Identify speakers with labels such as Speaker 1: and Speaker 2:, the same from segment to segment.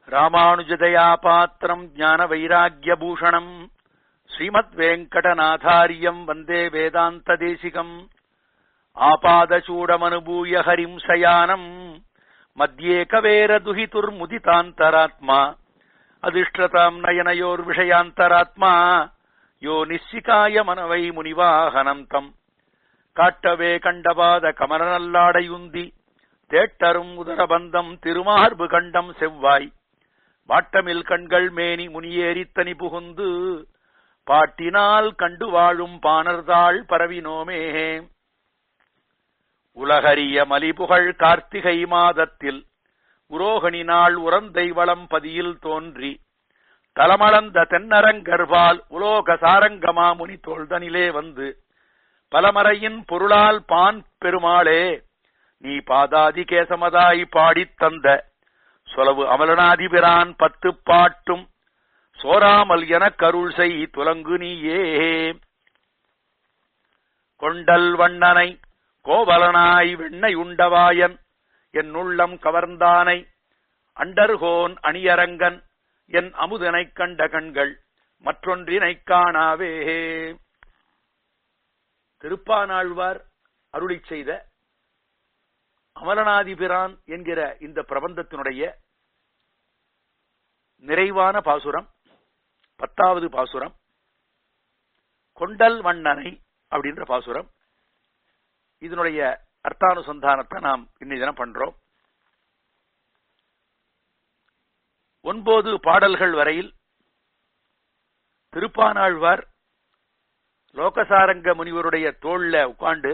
Speaker 1: ராமானுஜதயா பாத்திரம் ஞான வைராகியபூஷணம் ஸ்ரீமத் வெங்கடநாதாரியம் வந்தே வேதாந்த தேசிகம் ஆபாதச்சூடமனுபூய ஹரிம் சயானம் மத்தியே கவேர துஹிதுர்முதிதாந்தராத்மா அதிஷ்டதாம் நயனயோர் விஷயாந்தராத்மா யோ நிச்சிகாய மனவை முனிவாகனம் தம் காட்டவே கண்டபாத கமலநல்லாடையுந்தி தேட்டரும் உதரபந்தம் திருமார்பு கண்டம் செவ்வாய் வாட்டமில் கண்கள் மேனி முனியேறித்தனி புகுந்து பாட்டினால் கண்டு வாழும் பாணர்தாள் பரவினோமே உலகரிய மலிபுகழ் கார்த்திகை மாதத்தில் உரோகணி நாள் உறந்தை வளம் பதியில் தோன்றி தலமளந்த தென்னரங்கர்வால் உலோக சாரங்கமா முனி தோள்தனிலே வந்து பலமறையின் பொருளால் பான் பெருமாளே நீ பாதாதி கேசமதாய் பாடித் தந்த சொலவு அமலனாதிபிரான் பத்து பாட்டும் சோராமல் எனக் கருள் செய் துலங்கு நீயே கொண்டல் வண்ணனை கோவலனாய் வெண்ணை உண்டவாயன் என் உள்ளம் கவர்ந்தானை அண்டர்கோன் அணியரங்கன் என் அமுதனைக் கண்ட கண்கள் மற்றொன்றினைக் காணாவே திருப்பானாழ்வார் அருளிச் செய்த அமலநாதிபிரான் என்கிற இந்த பிரபந்தத்தினுடைய நிறைவான பாசுரம் பத்தாவது பாசுரம் கொண்டல் வண்ணனை அப்படின்ற பாசுரம் இதனுடைய அர்த்தானுசந்தானத்தை நாம் இன்னி தினம் பண்றோம் ஒன்பது பாடல்கள் வரையில் திருப்பானாழ்வார் லோகசாரங்க முனிவருடைய தோல்ல உட்கார்ந்து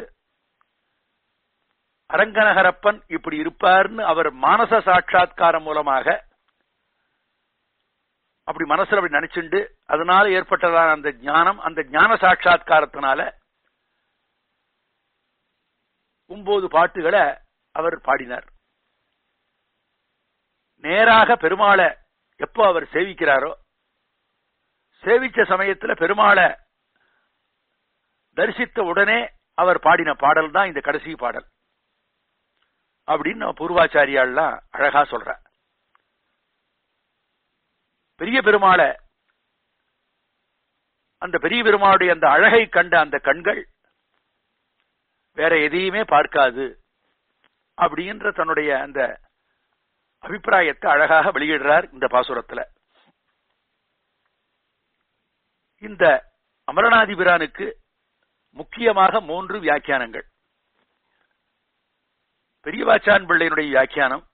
Speaker 1: அரங்கநகரப்பன் இப்படி இருப்பார்னு அவர் மானச சாட்சா்காரம் மூலமாக அப்படி மனசுல அப்படி நினைச்சுண்டு அதனால ஏற்பட்டதான அந்த ஞானம் அந்த ஞான சாட்சா்காரத்தினால ஒன்பது பாட்டுகளை அவர் பாடினார் நேராக பெருமாளை எப்போ அவர் சேவிக்கிறாரோ சேவிச்ச சமயத்துல பெருமாளை தரிசித்த உடனே அவர் பாடின பாடல் தான் இந்த கடைசி பாடல் அப்படின்னு நம்ம பூர்வாச்சாரியாள்லாம் அழகா சொல்ற பெரிய பெருமாளை அந்த பெரிய பெருமாளுடைய அந்த அழகை கண்ட அந்த கண்கள் வேற எதையுமே பார்க்காது அப்படின்ற தன்னுடைய அந்த அபிப்பிராயத்தை அழகாக வெளியிடுறார் இந்த பாசுரத்துல இந்த அமரநாதிபிரானுக்கு முக்கியமாக மூன்று வியாக்கியானங்கள் பெரியவாச்சான் பிள்ளையினுடைய வியாக்கியானம்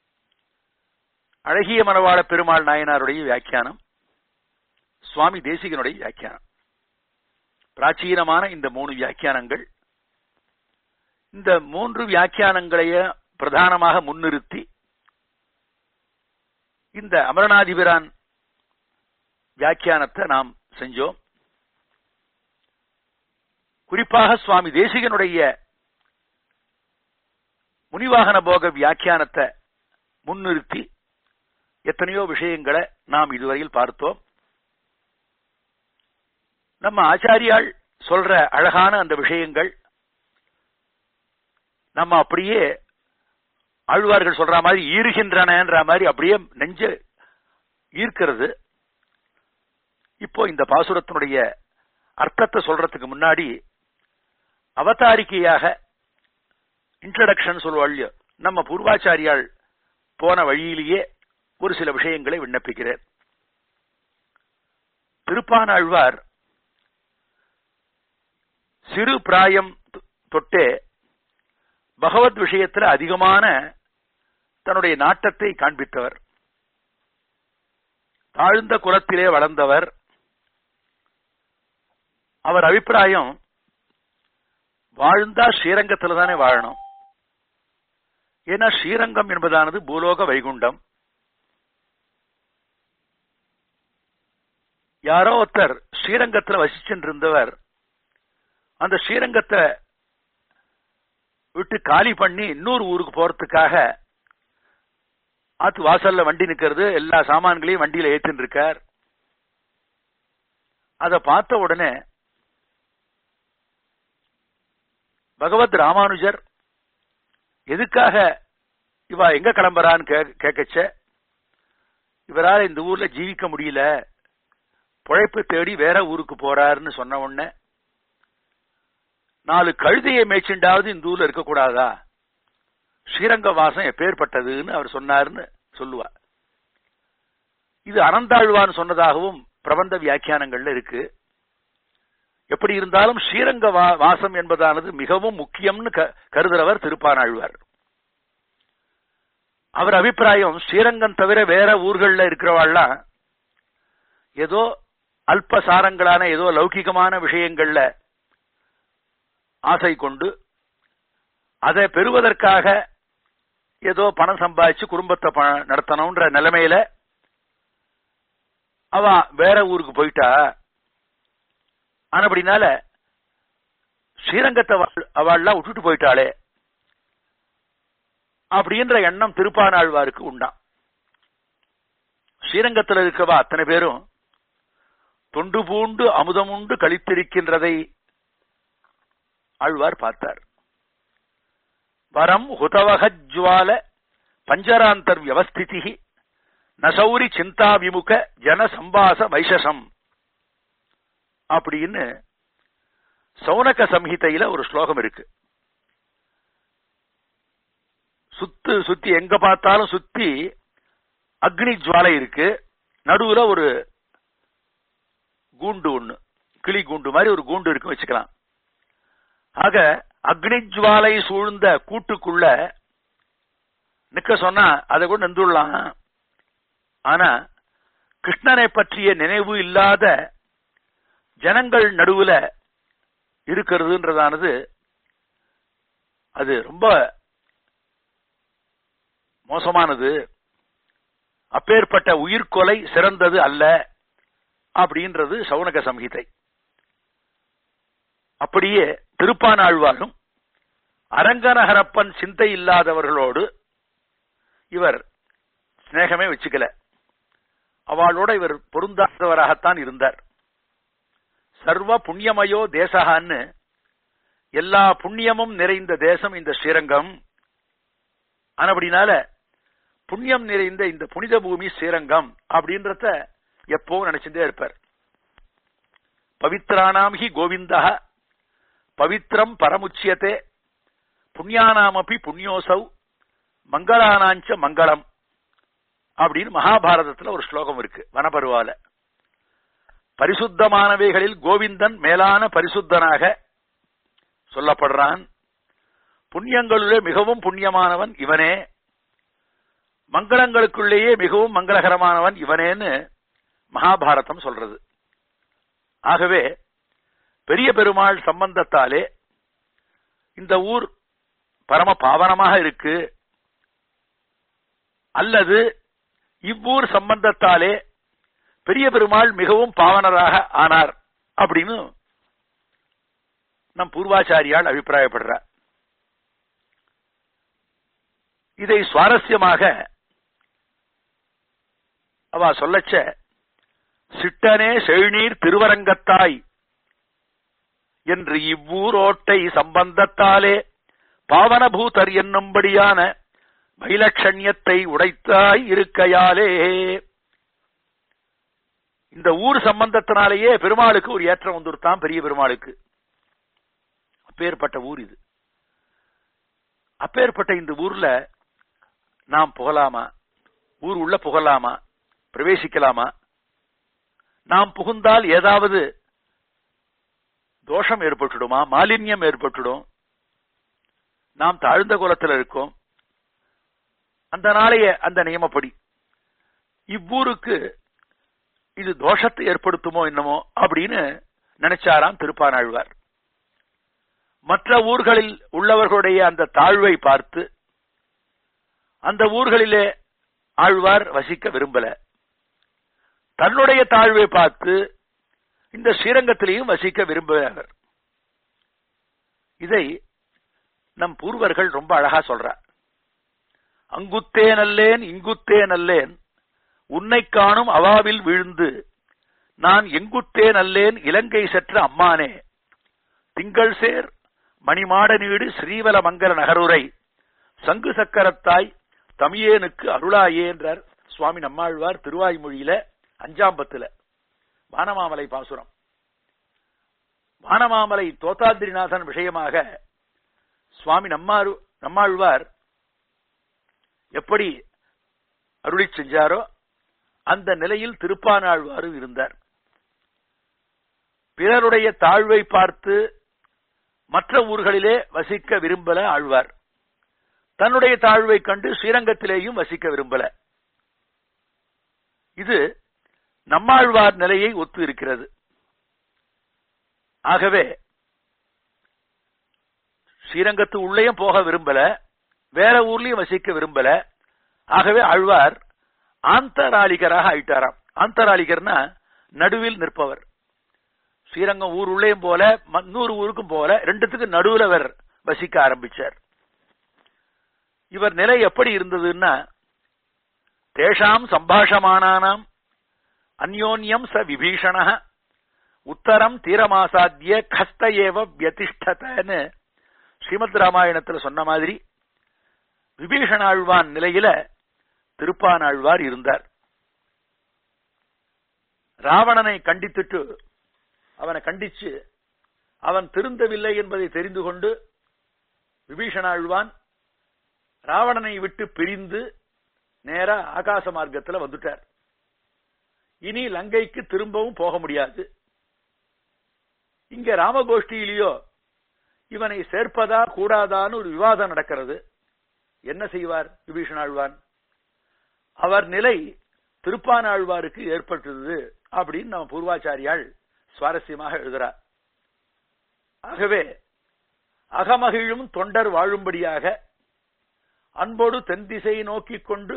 Speaker 1: அழகிய மனவாள பெருமாள் நாயனாருடைய வியாக்கியானம் சுவாமி தேசிகனுடைய வியாக்கியானம் பிராச்சீனமான இந்த மூணு வியாக்கியானங்கள் இந்த மூன்று வியாக்கியானங்களைய பிரதானமாக முன்னிறுத்தி இந்த அமரநாதிபிரான் வியாக்கியானத்தை நாம் செஞ்சோம் குறிப்பாக சுவாமி தேசிகனுடைய முனிவாகன போக வியாக்கியானத்தை முன்னிறுத்தி எத்தனையோ விஷயங்களை நாம் இதுவரையில் பார்த்தோம் நம்ம ஆச்சாரியால் சொல்ற அழகான அந்த விஷயங்கள் நம்ம அப்படியே ஆழ்வார்கள் சொல்ற மாதிரி ஈறுகின்றனன்ற மாதிரி அப்படியே நெஞ்ச ஈர்க்கிறது இப்போ இந்த பாசுரத்தினுடைய அர்த்தத்தை சொல்றதுக்கு முன்னாடி அவதாரிக்கையாக இன்ட்ரடக்ஷன் சொல்வாள் நம்ம பூர்வாச்சாரியால் போன வழியிலேயே ஒரு சில விஷயங்களை விண்ணப்பிக்கிறேன் திருப்பானாழ்வார் சிறு பிராயம் தொட்டே பகவத் விஷயத்துல அதிகமான தன்னுடைய நாட்டத்தை காண்பித்தவர் தாழ்ந்த குலத்திலே வளர்ந்தவர் அவர் அபிப்பிராயம் வாழ்ந்தா ஸ்ரீரங்கத்துல தானே வாழணும் ஏன்னா ஸ்ரீரங்கம் என்பதானது பூலோக வைகுண்டம் யாரோ ஒருத்தர் ஸ்ரீரங்கத்துல வசிச்சென்றிருந்தவர் அந்த ஸ்ரீரங்கத்தை விட்டு காலி பண்ணி இன்னொரு ஊருக்கு போறதுக்காக ஆத்து வாசல்ல வண்டி நிக்கிறது எல்லா சாமான்களையும் வண்டியில ஏத்தின்னு இருக்கார் அத பார்த்த உடனே பகவத் ராமானுஜர் எதுக்காக இவா எங்க கிளம்புறான்னு கேட்கச்ச இவரால் இந்த ஊர்ல ஜீவிக்க முடியல பிழைப்பு தேடி வேற ஊருக்கு போறாருன்னு சொன்ன உடனே நாலு கழுதையை மேய்ச்சிண்டாவது இந்த ஊர்ல இருக்கக்கூடாதா ஸ்ரீரங்க வாசம் எப்பேற்பட்டதுன்னு அவர் சொன்னாருன்னு சொல்லுவார் இது அனந்தாழ்வான் சொன்னதாகவும் பிரபந்த வியாக்கியானங்கள்ல இருக்கு எப்படி இருந்தாலும் ஸ்ரீரங்க வா- வாசம் என்பதானது மிகவும் முக்கியம்னு க- கருதுறவர் திருப்பானாழ்வார் அவர் அபிப்பிராயம் ஸ்ரீரங்கம் தவிர வேற ஊர்கள்ல இருக்கிறவாள்லாம் ஏதோ அல்பசாரங்களான ஏதோ லௌகிகமான விஷயங்கள்ல ஆசை கொண்டு அதை பெறுவதற்காக ஏதோ பணம் சம்பாதிச்சு குடும்பத்தை ப- நடத்தணும்ன்ற நிலைமையில அவ வேற ஊருக்கு போயிட்டா ஆனா அப்படினால ஸ்ரீரங்கத்தை அவள்- அவள்லாம் விட்டுட்டு போயிட்டாளே அப்படின்ற எண்ணம் திருப்பானாழ்வாருக்கு உண்டாம் ஸ்ரீரங்கத்தில் இருக்கவா அத்தனை பேரும் தொண்டு பூண்டு அமுதமுண்டு கழித்திருக்கின்றதை ஆழ்வார் பார்த்தார் வரம் ஹுதவகஜ்வால பஞ்சராந்தர் வியவஸ்திதி நசௌரி சிந்தா விமுக ஜன சம்பாச வைசசம் அப்படின்னு சௌனக சம்ஹிதையில ஒரு ஸ்லோகம் இருக்கு சுத்து சுத்தி எங்க பார்த்தாலும் சுத்தி அக்னி ஜுவாலை இருக்கு நடுவுல ஒரு கூண்டு ஒண்ணு கிளி கூண்டு மாதிரி ஒரு கூண்டு இருக்கு வச்சுக்கலாம் ஆக அக்னி ஜுவாலை சூழ்ந்த கூட்டுக்குள்ள நிக்க சொன்னா அதை கூட நின்றுடலாம் ஆனா கிருஷ்ணனை பற்றிய நினைவு இல்லாத ஜனங்கள் நடுவுல இருக்கிறதுன்றதானது அது ரொம்ப மோசமானது அப்பேற்பட்ட உயிர்கொலை சிறந்தது அல்ல அப்படின்றது சவுனக சம்ஹிதை அப்படியே திருப்பானாழ்வாரும் அரங்கநகரப்பன் சிந்தை இல்லாதவர்களோடு இவர் சிநேகமே வச்சுக்கல அவளோட இவர் பொருந்தாதவராகத்தான் இருந்தார் சர்வ புண்ணியமயோ தேசகான்னு எல்லா புண்ணியமும் நிறைந்த தேசம் இந்த ஸ்ரீரங்கம் ஆனபடினால புண்ணியம் நிறைந்த இந்த புனித பூமி ஸ்ரீரங்கம் அப்படின்றத எப்பவும் நினைச்சுட்டே இருப்பார் பவித்ராணாம் ஹி கோவிந்தா பவித்ரம் பரமுச்சியத்தே புண்ணியானாமப்பி புண்ணியோசௌ மங்களானாஞ்ச மங்களம் அப்படின்னு மகாபாரதத்துல ஒரு ஸ்லோகம் இருக்கு வனபருவால பரிசுத்தமானவைகளில் கோவிந்தன் மேலான பரிசுத்தனாக சொல்லப்படுறான் புண்ணியங்களுள்ளே மிகவும் புண்ணியமானவன் இவனே மங்களங்களுக்குள்ளேயே மிகவும் மங்களகரமானவன் இவனேன்னு மகாபாரதம் சொல்றது ஆகவே பெரிய பெருமாள் சம்பந்தத்தாலே இந்த ஊர் பரம பாவனமாக இருக்கு அல்லது இவ்வூர் சம்பந்தத்தாலே பெரிய பெருமாள் மிகவும் பாவனராக ஆனார் அப்படின்னு நம் பூர்வாச்சாரியால் அபிப்பிராயப்படுறார் இதை சுவாரஸ்யமாக அவ சொல்லச்ச சிட்டனே செழுநீர் திருவரங்கத்தாய் என்று இவ்வூரோட்டை சம்பந்தத்தாலே பாவனபூதர் என்னும்படியான வைலட்சண்யத்தை உடைத்தாய் இருக்கையாலே இந்த ஊர் சம்பந்தத்தினாலேயே பெருமாளுக்கு ஒரு ஏற்றம் வந்துருத்தான் பெரிய பெருமாளுக்கு அப்பேற்பட்ட ஊர் இது அப்பேற்பட்ட இந்த ஊர்ல நாம் புகலாமா ஊர் உள்ள புகலாமா பிரவேசிக்கலாமா நாம் புகுந்தால் ஏதாவது தோஷம் ஏற்பட்டுடுமா மாலின்யம் ஏற்பட்டுடும் நாம் தாழ்ந்த குலத்தில் இருக்கோம் அந்த நாளைய அந்த நியமப்படி இவ்வூருக்கு இது தோஷத்தை ஏற்படுத்துமோ என்னமோ அப்படின்னு நினைச்சாராம் திருப்பானாழ்வார் மற்ற ஊர்களில் உள்ளவர்களுடைய அந்த தாழ்வை பார்த்து அந்த ஊர்களிலே ஆழ்வார் வசிக்க விரும்பல தன்னுடைய தாழ்வை பார்த்து இந்த ஸ்ரீரங்கத்திலேயும் வசிக்க விரும்புகிறார் இதை நம் பூர்வர்கள் ரொம்ப அழகா சொல்றார் அங்குத்தே நல்லேன் இங்குத்தே நல்லேன் உன்னை காணும் அவாவில் விழுந்து நான் எங்குத்தே நல்லேன் இலங்கை செற்ற அம்மானே திங்கள் சேர் மணிமாட நீடு ஸ்ரீவல மங்கல நகருரை சங்கு சக்கரத்தாய் தமியேனுக்கு அருளாயே என்றார் சுவாமி நம்மாழ்வார் திருவாய்மொழியில அஞ்சாம் பத்துல வானமாமலை பாசுரம் வானமாமலை தோத்தாதிரிநாதன் விஷயமாக சுவாமி நம்மாரு நம்மாழ்வார் எப்படி அருளி செஞ்சாரோ அந்த நிலையில் திருப்பானாழ்வாரும் இருந்தார் பிறருடைய தாழ்வை பார்த்து மற்ற ஊர்களிலே வசிக்க விரும்பல ஆழ்வார் தன்னுடைய தாழ்வை கண்டு ஸ்ரீரங்கத்திலேயும் வசிக்க விரும்பல இது நம்மாழ்வார் நிலையை ஒத்து இருக்கிறது ஆகவே ஸ்ரீரங்கத்து உள்ளேயும் போக விரும்பல வேற ஊர்லயும் வசிக்க விரும்பல ஆகவே ஆழ்வார் ஆந்தராளிகராக ஆயிட்டாராம் ஆந்தராளிகர்னா நடுவில் நிற்பவர் ஸ்ரீரங்கம் ஊர் உள்ளேயும் போல நூறு ஊருக்கும் போல ரெண்டுத்துக்கு நடுவில் அவர் வசிக்க ஆரம்பிச்சார் இவர் நிலை எப்படி இருந்ததுன்னா தேஷாம் சம்பாஷமானானாம் அந்யோன்யம் ச விபீஷண உத்தரம் தீரமாசாத்திய கஸ்த ஏவ வியதிஷ்டதன்னு ஸ்ரீமத் ராமாயணத்துல சொன்ன மாதிரி விபீஷணாழ்வான் நிலையில திருப்பானாழ்வார் இருந்தார் ராவணனை கண்டித்துட்டு அவனை கண்டிச்சு அவன் திருந்தவில்லை என்பதை தெரிந்து கொண்டு விபீஷணாழ்வான் ராவணனை விட்டு பிரிந்து நேரா ஆகாச மார்க்கத்தில் வந்துட்டார் இனி லங்கைக்கு திரும்பவும் போக முடியாது இங்க ராமகோஷ்டியிலேயோ இவனை சேர்ப்பதா கூடாதான்னு ஒரு விவாதம் நடக்கிறது என்ன செய்வார் விபீஷணாழ்வான் அவர் நிலை திருப்பானாழ்வாருக்கு ஏற்பட்டது அப்படின்னு நம்ம பூர்வாச்சாரியால் சுவாரஸ்யமாக எழுதுறார் ஆகவே அகமகிழும் தொண்டர் வாழும்படியாக அன்போடு தென் திசையை நோக்கிக் கொண்டு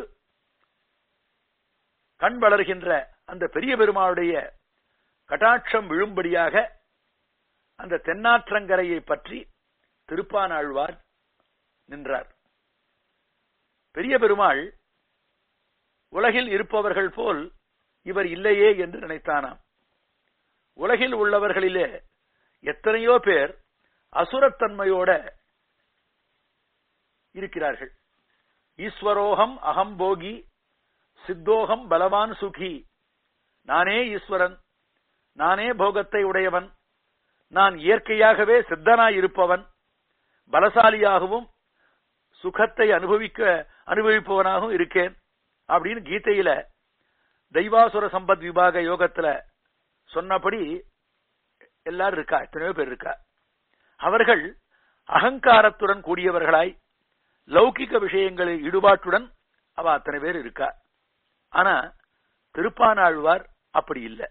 Speaker 1: கண் வளர்கின்ற அந்த பெரிய பெருமாளுடைய கட்டாட்சம் விழும்படியாக அந்த தென்னாற்றங்கரையை பற்றி திருப்பானாழ்வார் நின்றார் பெரிய பெருமாள் உலகில் இருப்பவர்கள் போல் இவர் இல்லையே என்று நினைத்தானாம் உலகில் உள்ளவர்களிலே எத்தனையோ பேர் அசுரத்தன்மையோட இருக்கிறார்கள் ஈஸ்வரோகம் அகம் போகி சித்தோகம் பலவான் சுகி நானே ஈஸ்வரன் நானே போகத்தை உடையவன் நான் இயற்கையாகவே சித்தனாய் இருப்பவன் பலசாலியாகவும் சுகத்தை அனுபவிக்க அனுபவிப்பவனாகவும் இருக்கேன் அப்படின்னு கீதையில தெய்வாசுர சம்பத் விபாக யோகத்துல சொன்னபடி எல்லாரும் இருக்கா எத்தனையோ பேர் இருக்கா அவர்கள் அகங்காரத்துடன் கூடியவர்களாய் லௌகிக விஷயங்களில் ஈடுபாட்டுடன் அவ அத்தனை பேர் இருக்கா ஆனா திருப்பானாழ்வார் அப்படி இல்லை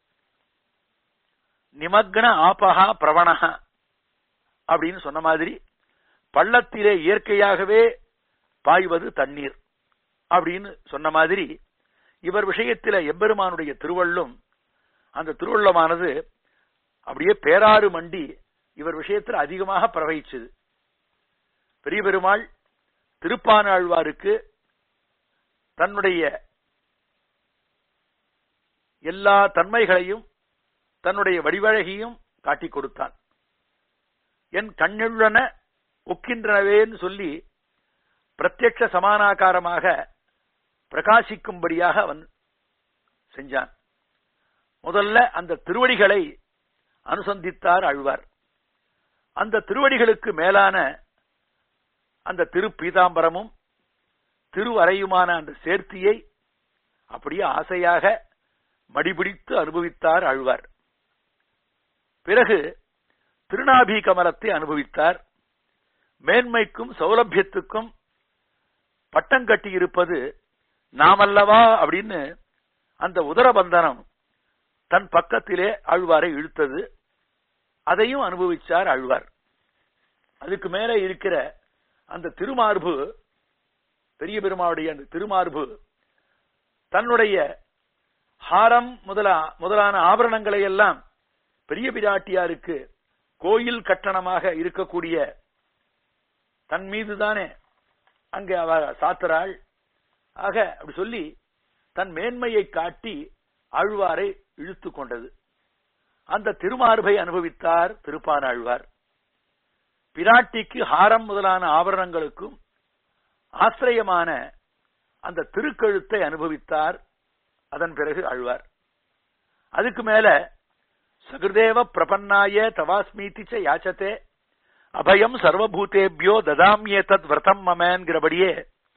Speaker 1: நிமக்ன ஆபகா பிரவணகா அப்படின்னு சொன்ன மாதிரி பள்ளத்திலே இயற்கையாகவே பாய்வது தண்ணீர் அப்படின்னு சொன்ன மாதிரி இவர் விஷயத்தில எம்பெருமானுடைய திருவள்ளும் அந்த திருவள்ளமானது அப்படியே பேராறு மண்டி இவர் விஷயத்தில் அதிகமாக பிரவகிச்சது பெரிய பெருமாள் திருப்பானாழ்வாருக்கு தன்னுடைய எல்லா தன்மைகளையும் தன்னுடைய வடிவழகியும் காட்டிக் கொடுத்தான் என் கண்ணுள்ளன ஒக்கின்றனவேன்னு சொல்லி பிரத்யட்ச சமானாகாரமாக பிரகாசிக்கும்படியாக அவன் செஞ்சான் முதல்ல அந்த திருவடிகளை அனுசந்தித்தார் அழ்வார் அந்த திருவடிகளுக்கு மேலான அந்த திரு பீதாம்பரமும் திருவரையுமான அந்த சேர்த்தியை அப்படியே ஆசையாக மடிபிடித்து அனுபவித்தார் ஆழ்வார் பிறகு திருநாபி கமலத்தை அனுபவித்தார் மேன்மைக்கும் சௌலபியத்துக்கும் பட்டம் கட்டியிருப்பது நாமல்லவா அப்படின்னு அந்த உதரபந்தனம் தன் பக்கத்திலே ஆழ்வாரை இழுத்தது அதையும் அனுபவிச்சார் ஆழ்வார் அதுக்கு மேலே இருக்கிற அந்த திருமார்பு பெரிய பெருமாவுடைய அந்த திருமார்பு தன்னுடைய ஹாரம் முதலா முதலான ஆபரணங்களை எல்லாம் பெரிய பிராட்டியாருக்கு கோயில் கட்டணமாக இருக்கக்கூடிய தன் மீதுதானே அங்கே அவ சாத்துறாள் ஆக அப்படி சொல்லி தன் மேன்மையை காட்டி ஆழ்வாரை இழுத்து கொண்டது அந்த திருமார்பை அனுபவித்தார் திருப்பானாழ்வார் பிராட்டிக்கு ஹாரம் முதலான ஆபரணங்களுக்கும் ஆசிரியமான அந்த திருக்கழுத்தை அனுபவித்தார் அதன் பிறகு ஆழ்வார் அதுக்கு மேல சகுதேவ பிரபன்னாய தவாஸ்மீதி ச யாச்சதே அபயம் சர்வபூதேபியோ ததாமியே தத் விரதம் மமேன்கிறபடியே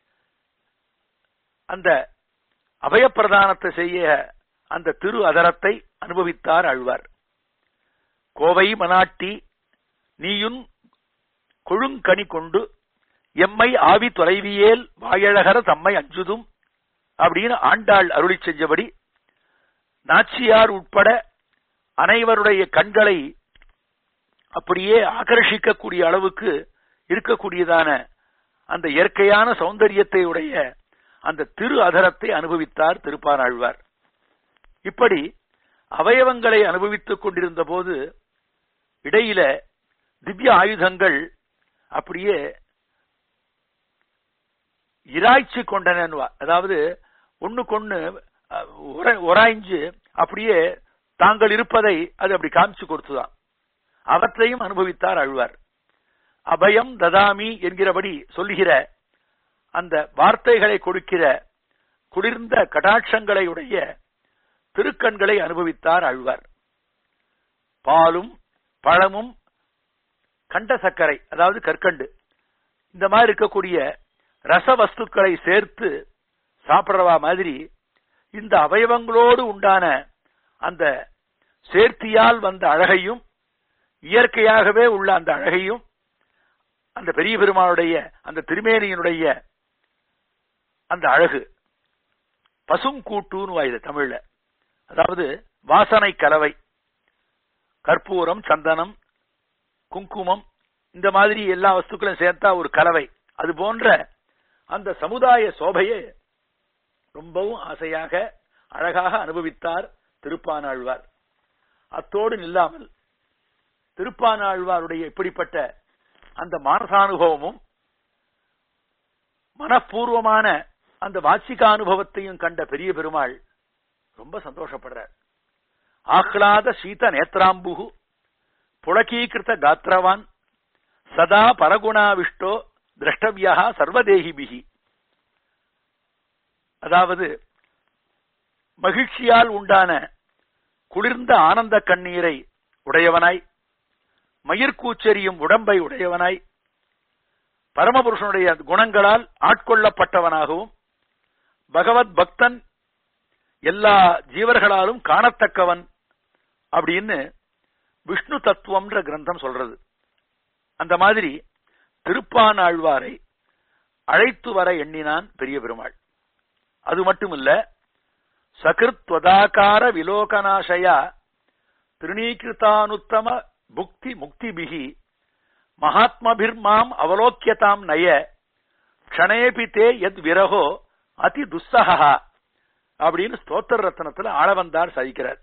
Speaker 1: அந்த அபயப்பிரதானத்தை செய்ய அந்த திரு அதரத்தை அனுபவித்தார் ஆழ்வார் கோவை மனாட்டி நீயுன் கொழுங்கனி கொண்டு எம்மை ஆவி தொலைவியேல் வாயழகர தம்மை அஞ்சுதும் அப்படின்னு ஆண்டாள் அருளி செஞ்சபடி நாச்சியார் உட்பட அனைவருடைய கண்களை அப்படியே ஆகர்ஷிக்கக்கூடிய அளவுக்கு இருக்கக்கூடியதான அந்த இயற்கையான சௌந்தரியத்தை உடைய அந்த திரு அதரத்தை அனுபவித்தார் திருப்பானாழ்வார் இப்படி அவயவங்களை அனுபவித்துக் கொண்டிருந்த போது இடையில திவ்ய ஆயுதங்கள் அப்படியே இராய்ச்சி கொண்டனவா அதாவது ஒண்ணுக்கொண்ணு ஒராய்ஞ்சு அப்படியே தாங்கள் இருப்பதை அது அப்படி காமிச்சு கொடுத்துதான் அவற்றையும் அனுபவித்தார் அழ்வார் அபயம் ததாமி என்கிறபடி சொல்லுகிற அந்த வார்த்தைகளை கொடுக்கிற குளிர்ந்த கடாட்சங்களை உடைய திருக்கண்களை அனுபவித்தார் அழ்வார் பாலும் பழமும் கண்ட சர்க்கரை அதாவது கற்கண்டு இந்த மாதிரி இருக்கக்கூடிய ரச வஸ்துக்களை சேர்த்து சாப்பிடுறவா மாதிரி இந்த அவயவங்களோடு உண்டான அந்த சேர்த்தியால் வந்த அழகையும் இயற்கையாகவே உள்ள அந்த அழகையும் அந்த பெரிய பெருமானுடைய அந்த திருமேனியினுடைய அந்த அழகு பசுங்கூட்டுன்னு வாயுது தமிழ்ல அதாவது வாசனை கலவை கற்பூரம் சந்தனம் குங்குமம் இந்த மாதிரி எல்லா வஸ்துக்களும் சேர்த்தா ஒரு கலவை அது போன்ற அந்த சமுதாய சோபையை ரொம்பவும் ஆசையாக அழகாக அனுபவித்தார் திருப்பானாழ்வார் அத்தோடு நில்லாமல் திருப்பானாழ்வாருடைய இப்படிப்பட்ட அந்த மானசானுபவமும் மனப்பூர்வமான அந்த வாச்சிகானுபவத்தையும் கண்ட பெரிய பெருமாள் ரொம்ப சந்தோஷப்படுறார் ஆஹ்லாத சீத நேத்ராம்புகு புலகீகிருத காத்திரவான் சதா பரகுணாவிஷ்டோ திரஷ்டவியா சர்வதேகிபிகி அதாவது மகிழ்ச்சியால் உண்டான குளிர்ந்த ஆனந்த கண்ணீரை உடையவனாய் மயிர்கூச்செறியும் உடம்பை உடையவனாய் பரமபுருஷனுடைய குணங்களால் ஆட்கொள்ளப்பட்டவனாகவும் பகவத் பக்தன் எல்லா ஜீவர்களாலும் காணத்தக்கவன் அப்படின்னு விஷ்ணு தத்துவம்ன்ற கிரந்தம் சொல்றது அந்த மாதிரி திருப்பானாழ்வாரை அழைத்து வர எண்ணினான் பெரிய பெருமாள் அது மட்டுமில்ல சகிருத்வதாகார விலோகனாசயா திருநீகிருத்தானுத்தம புக்தி முக்திபிகி மகாத்மபிர்மாம் அவலோக்கியதாம் நய க்ஷணேபி தே எத் விரகோ அதி துஸ்ஸகா அப்படின்னு ஸ்தோத்திர ரத்னத்துல ஆளவந்தார் சாதிக்கிறார்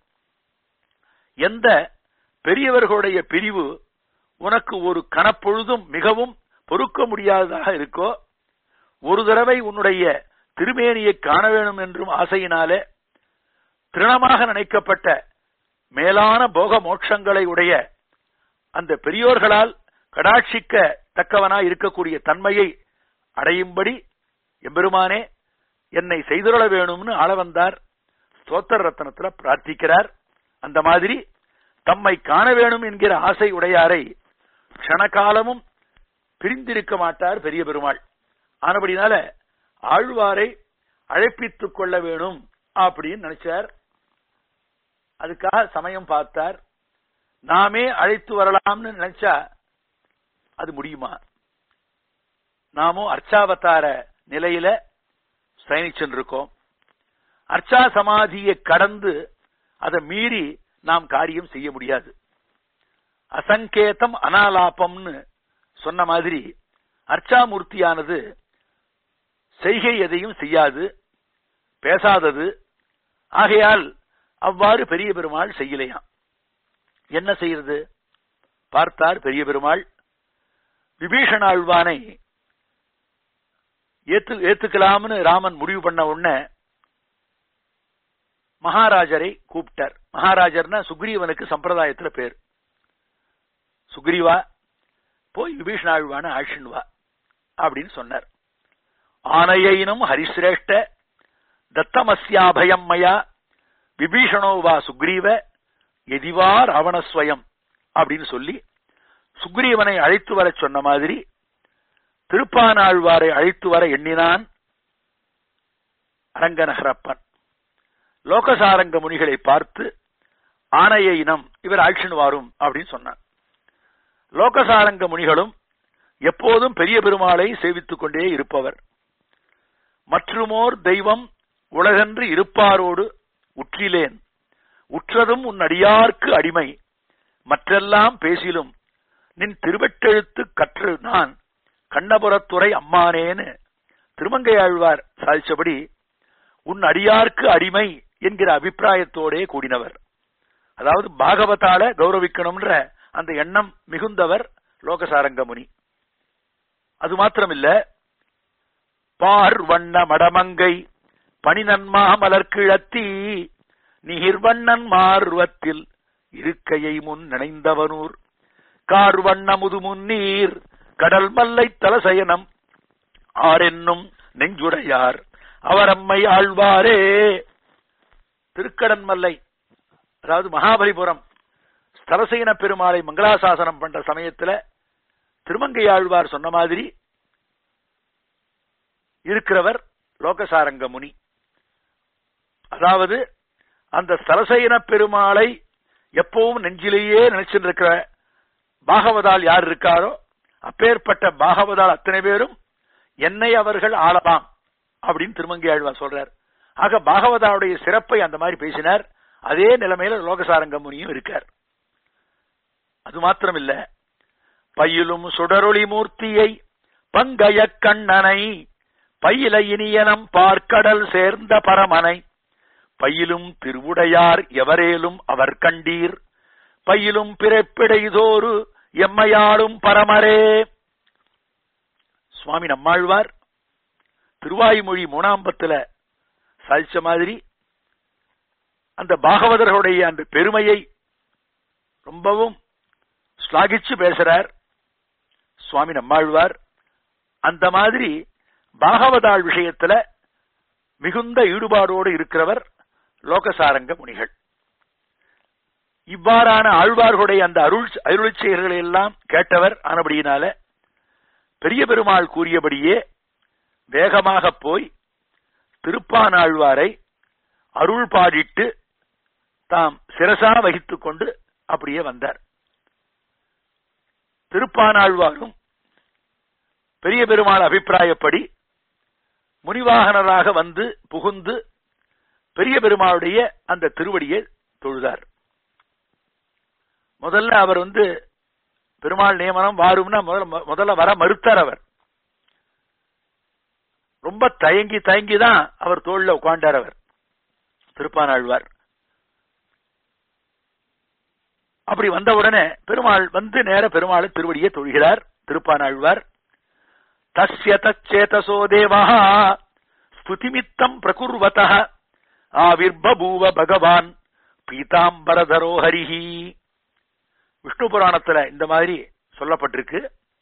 Speaker 1: எந்த பெரியவர்களுடைய பிரிவு உனக்கு ஒரு கணப்பொழுதும் மிகவும் பொறுக்க முடியாததாக இருக்கோ ஒரு தடவை உன்னுடைய திருமேனியை காண வேணும் என்றும் ஆசையினாலே திருணமாக நினைக்கப்பட்ட மேலான போக மோட்சங்களை உடைய அந்த பெரியோர்களால் கடாட்சிக்க தக்கவனா இருக்கக்கூடிய தன்மையை அடையும்படி எம்பெருமானே என்னை செய்துள்ள வேணும்னு ஆள வந்தார் ஸ்தோத்திர ரத்னத்துல பிரார்த்திக்கிறார் அந்த மாதிரி தம்மை காண வேணும் என்கிற ஆசை உடையாரை க்ஷணகாலமும் பிரிந்திருக்க மாட்டார் பெரிய பெருமாள் ஆனபடினால ஆழ்வாரை அழைப்பித்துக் கொள்ள வேணும் அப்படின்னு நினைச்சார் அதுக்காக சமயம் பார்த்தார் நாமே அழைத்து வரலாம்னு நினைச்சா அது முடியுமா நாமும் அர்ச்சாவதார நிலையில இருக்கோம் அர்ச்சா சமாதியை கடந்து அதை மீறி நாம் காரியம் செய்ய முடியாது அசங்கேதம் அனாலாபம்னு சொன்ன மாதிரி அர்ச்சாமூர்த்தியானது செய்கை எதையும் செய்யாது பேசாதது ஆகையால் அவ்வாறு பெரிய பெருமாள் செய்யலையாம் என்ன செய்யறது பார்த்தார் பெரிய பெருமாள் விபீஷண ஆழ்வானை ஏத்து ஏத்துக்கலாம்னு ராமன் முடிவு பண்ண உடனே மகாராஜரை கூப்பிட்டார் மகாராஜர்னா சுக்ரீவனுக்கு சம்பிரதாயத்துல பேர் சுக்ரீவா போய் விபீஷண ஆழ்வான ஆழ்ஷன் வா அப்படின்னு சொன்னார் ஆனையினும் ஹரிசிரேஷ்ட தத்தமஸ்யாபயம் மயா விபீஷணோ வா சுக்ரீவ எதிவா ராவணஸ்வயம் அப்படின்னு சொல்லி சுக்ரீவனை அழைத்து வர சொன்ன மாதிரி திருப்பானாழ்வாரை அழைத்து வர எண்ணினான் அரங்கநகரப்பன் லோகசாரங்க முனிகளை பார்த்து ஆணைய இனம் இவர் ஆக்ஷன் வாரும் அப்படின்னு சொன்னார் லோகசாரங்க முனிகளும் எப்போதும் பெரிய பெருமாளை சேவித்துக் கொண்டே இருப்பவர் மற்றுமோர் தெய்வம் உலகன்று இருப்பாரோடு உற்றிலேன் உற்றதும் உன் அடியார்க்கு அடிமை மற்றெல்லாம் பேசிலும் நின் திருவெட்டெழுத்து கற்று நான் கண்ணபுரத்துறை அம்மானேன்னு திருமங்கையாழ்வார் சாதிச்சபடி உன் அடியார்க்கு அடிமை என்கிற அபிப்பிராயத்தோடே கூடினவர் அதாவது பாகவதால கௌரவிக்கணும்ன்ற அந்த எண்ணம் மிகுந்தவர் லோகசாரங்க முனி அது மாத்திரமில்ல பார் வண்ண மடமங்கை பனிநன்மா மலர்கிழத்தி நீர்வண்ணன் மார்வத்தில் இருக்கையை முன் நினைந்தவனூர் கார்வண்ண முதுமுன்னீர் கடல் மல்லை தலசயனம் ஆரென்னும் நெஞ்சுடையார் அவரம்மை ஆழ்வாரே திருக்கடன் மல்லை அதாவது மகாபலிபுரம் ஸ்தலசைன பெருமாளை மங்களாசாசனம் பண்ற சமயத்துல திருமங்கை ஆழ்வார் சொன்ன மாதிரி இருக்கிறவர் லோகசாரங்க முனி அதாவது அந்த ஸ்தலசைன பெருமாளை எப்பவும் நெஞ்சிலேயே நினைச்சிட்டு இருக்கிற பாகவதால் யார் இருக்காரோ அப்பேற்பட்ட பாகவதால் அத்தனை பேரும் என்னை அவர்கள் ஆளலாம் அப்படின்னு திருமங்கை ஆழ்வார் சொல்றார் ஆக பாகவதாவுடைய சிறப்பை அந்த மாதிரி பேசினார் அதே நிலைமையில லோகசாரங்க முனியும் இருக்கார் அது மாத்திரம் இல்ல பையிலும் சுடரொளி மூர்த்தியை பங்கய கண்ணனை பயில இனியனம் பார்க்கடல் சேர்ந்த பரமனை பயிலும் திருவுடையார் எவரேலும் அவர் கண்டீர் பயிலும் பிறப்பிடைதோறு எம்மையாளும் பரமரே சுவாமி நம்மாழ்வார் திருவாய்மொழி மூணாம்பத்துல சாதிச்ச மாதிரி அந்த பாகவதர்களுடைய அந்த பெருமையை ரொம்பவும் ஸ்லாகிச்சு பேசுறார் சுவாமி நம்மாழ்வார் அந்த மாதிரி பாகவதாள் விஷயத்துல மிகுந்த ஈடுபாடோடு இருக்கிறவர் லோகசாரங்க முனிகள் இவ்வாறான ஆழ்வார்களுடைய அந்த அருள் அருள் செயல்களை எல்லாம் கேட்டவர் ஆனபடியினால பெரிய பெருமாள் கூறியபடியே வேகமாக போய் திருப்பானாழ்வாரை அருள் பாடிட்டு தாம் சிரசா வகித்துக் கொண்டு அப்படியே வந்தார் திருப்பானாழ்வாரும் பெரிய பெருமாள் அபிப்பிராயப்படி முனிவாகனராக வந்து புகுந்து பெரிய பெருமாளுடைய அந்த திருவடியை தொழுதார் முதல்ல அவர் வந்து பெருமாள் நியமனம் வாரும்னா முதல்ல முதல்ல வர மறுத்தார் அவர் ரொம்ப தயங்கி தயங்கி தான் அவர் தோல்ல உட்காண்டார் அவர் திருப்பானாழ்வார் அப்படி வந்த உடனே பெருமாள் வந்து நேர பெருமாள் திருவடியை தொழுகிறார் திருப்பானாழ்வார் தஸ்ய தச்சேதசோ தேவா ஸ்துதிமித்தம் பிரகுர்வத ஆவிர்பூவ பகவான் பீதாம்பரதரோ ஹரிஹி விஷ்ணு புராணத்துல இந்த மாதிரி சொல்லப்பட்டிருக்கு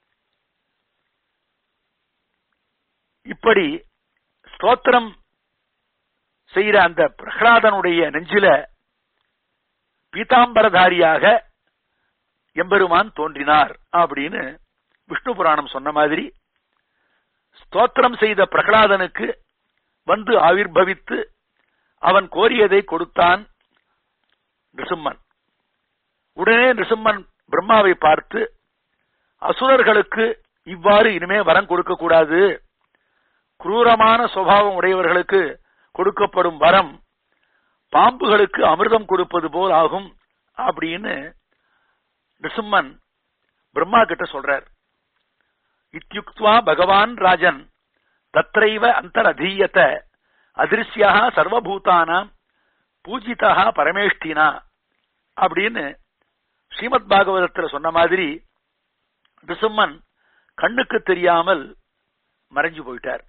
Speaker 1: இப்படி ஸ்தோத்திரம் செய்யற அந்த பிரகலாதனுடைய நெஞ்சில பீதாம்பரதாரியாக எம்பெருமான் தோன்றினார் அப்படின்னு விஷ்ணு புராணம் சொன்ன மாதிரி ஸ்தோத்திரம் செய்த பிரகலாதனுக்கு வந்து ஆவிர்பவித்து அவன் கோரியதை கொடுத்தான் நிருசிம்மன் உடனே நிருசிம்மன் பிரம்மாவை பார்த்து அசுரர்களுக்கு இவ்வாறு இனிமே வரம் கொடுக்க கூடாது குரூரமான சுவாவம் உடையவர்களுக்கு கொடுக்கப்படும் வரம் பாம்புகளுக்கு அமிர்தம் கொடுப்பது போல் ஆகும் அப்படின்னு நிருசிம்மன் பிரம்மா கிட்ட சொல்றார் இத்தியுக்துவா பகவான் ராஜன் தத்ரைவ அந்தரதீயத அதிருஷ்யா சர்வபூதானாம் பூஜிதா பரமேஷ்டினா அப்படின்னு ஸ்ரீமத் பாகவதத்துல சொன்ன மாதிரி நிருசிம்மன் கண்ணுக்கு தெரியாமல் மறைஞ்சு போயிட்டார்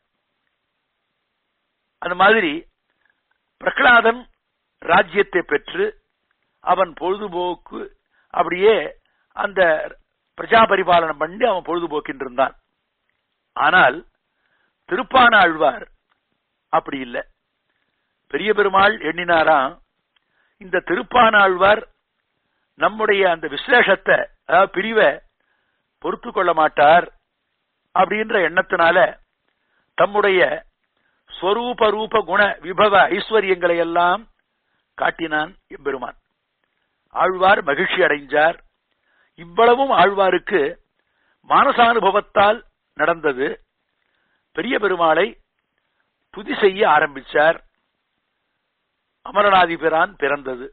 Speaker 1: அந்த மாதிரி பிரகலாதன் ராஜ்யத்தை பெற்று அவன் பொழுதுபோக்கு அப்படியே அந்த பிரஜா பரிபாலனம் பண்ணி அவன் பொழுதுபோக்கின்றிருந்தான் ஆனால் திருப்பான ஆழ்வார் அப்படி இல்லை பெரிய பெருமாள் எண்ணினாராம் இந்த திருப்பான ஆழ்வார் நம்முடைய அந்த விசேஷத்தை அதாவது பிரிவை பொறுத்து கொள்ள மாட்டார் அப்படின்ற எண்ணத்தினால தம்முடைய ஸ்வரூப ரூப குண விபவ ஐஸ்வர்யங்களை எல்லாம் காட்டினான் எம்பெருமான் ஆழ்வார் மகிழ்ச்சி அடைஞ்சார் இவ்வளவும் ஆழ்வாருக்கு மானசானுபவத்தால் நடந்தது பெரிய பெருமாளை துதி செய்ய ஆரம்பிச்சார் அமரநாதிபிரான் பிறந்தது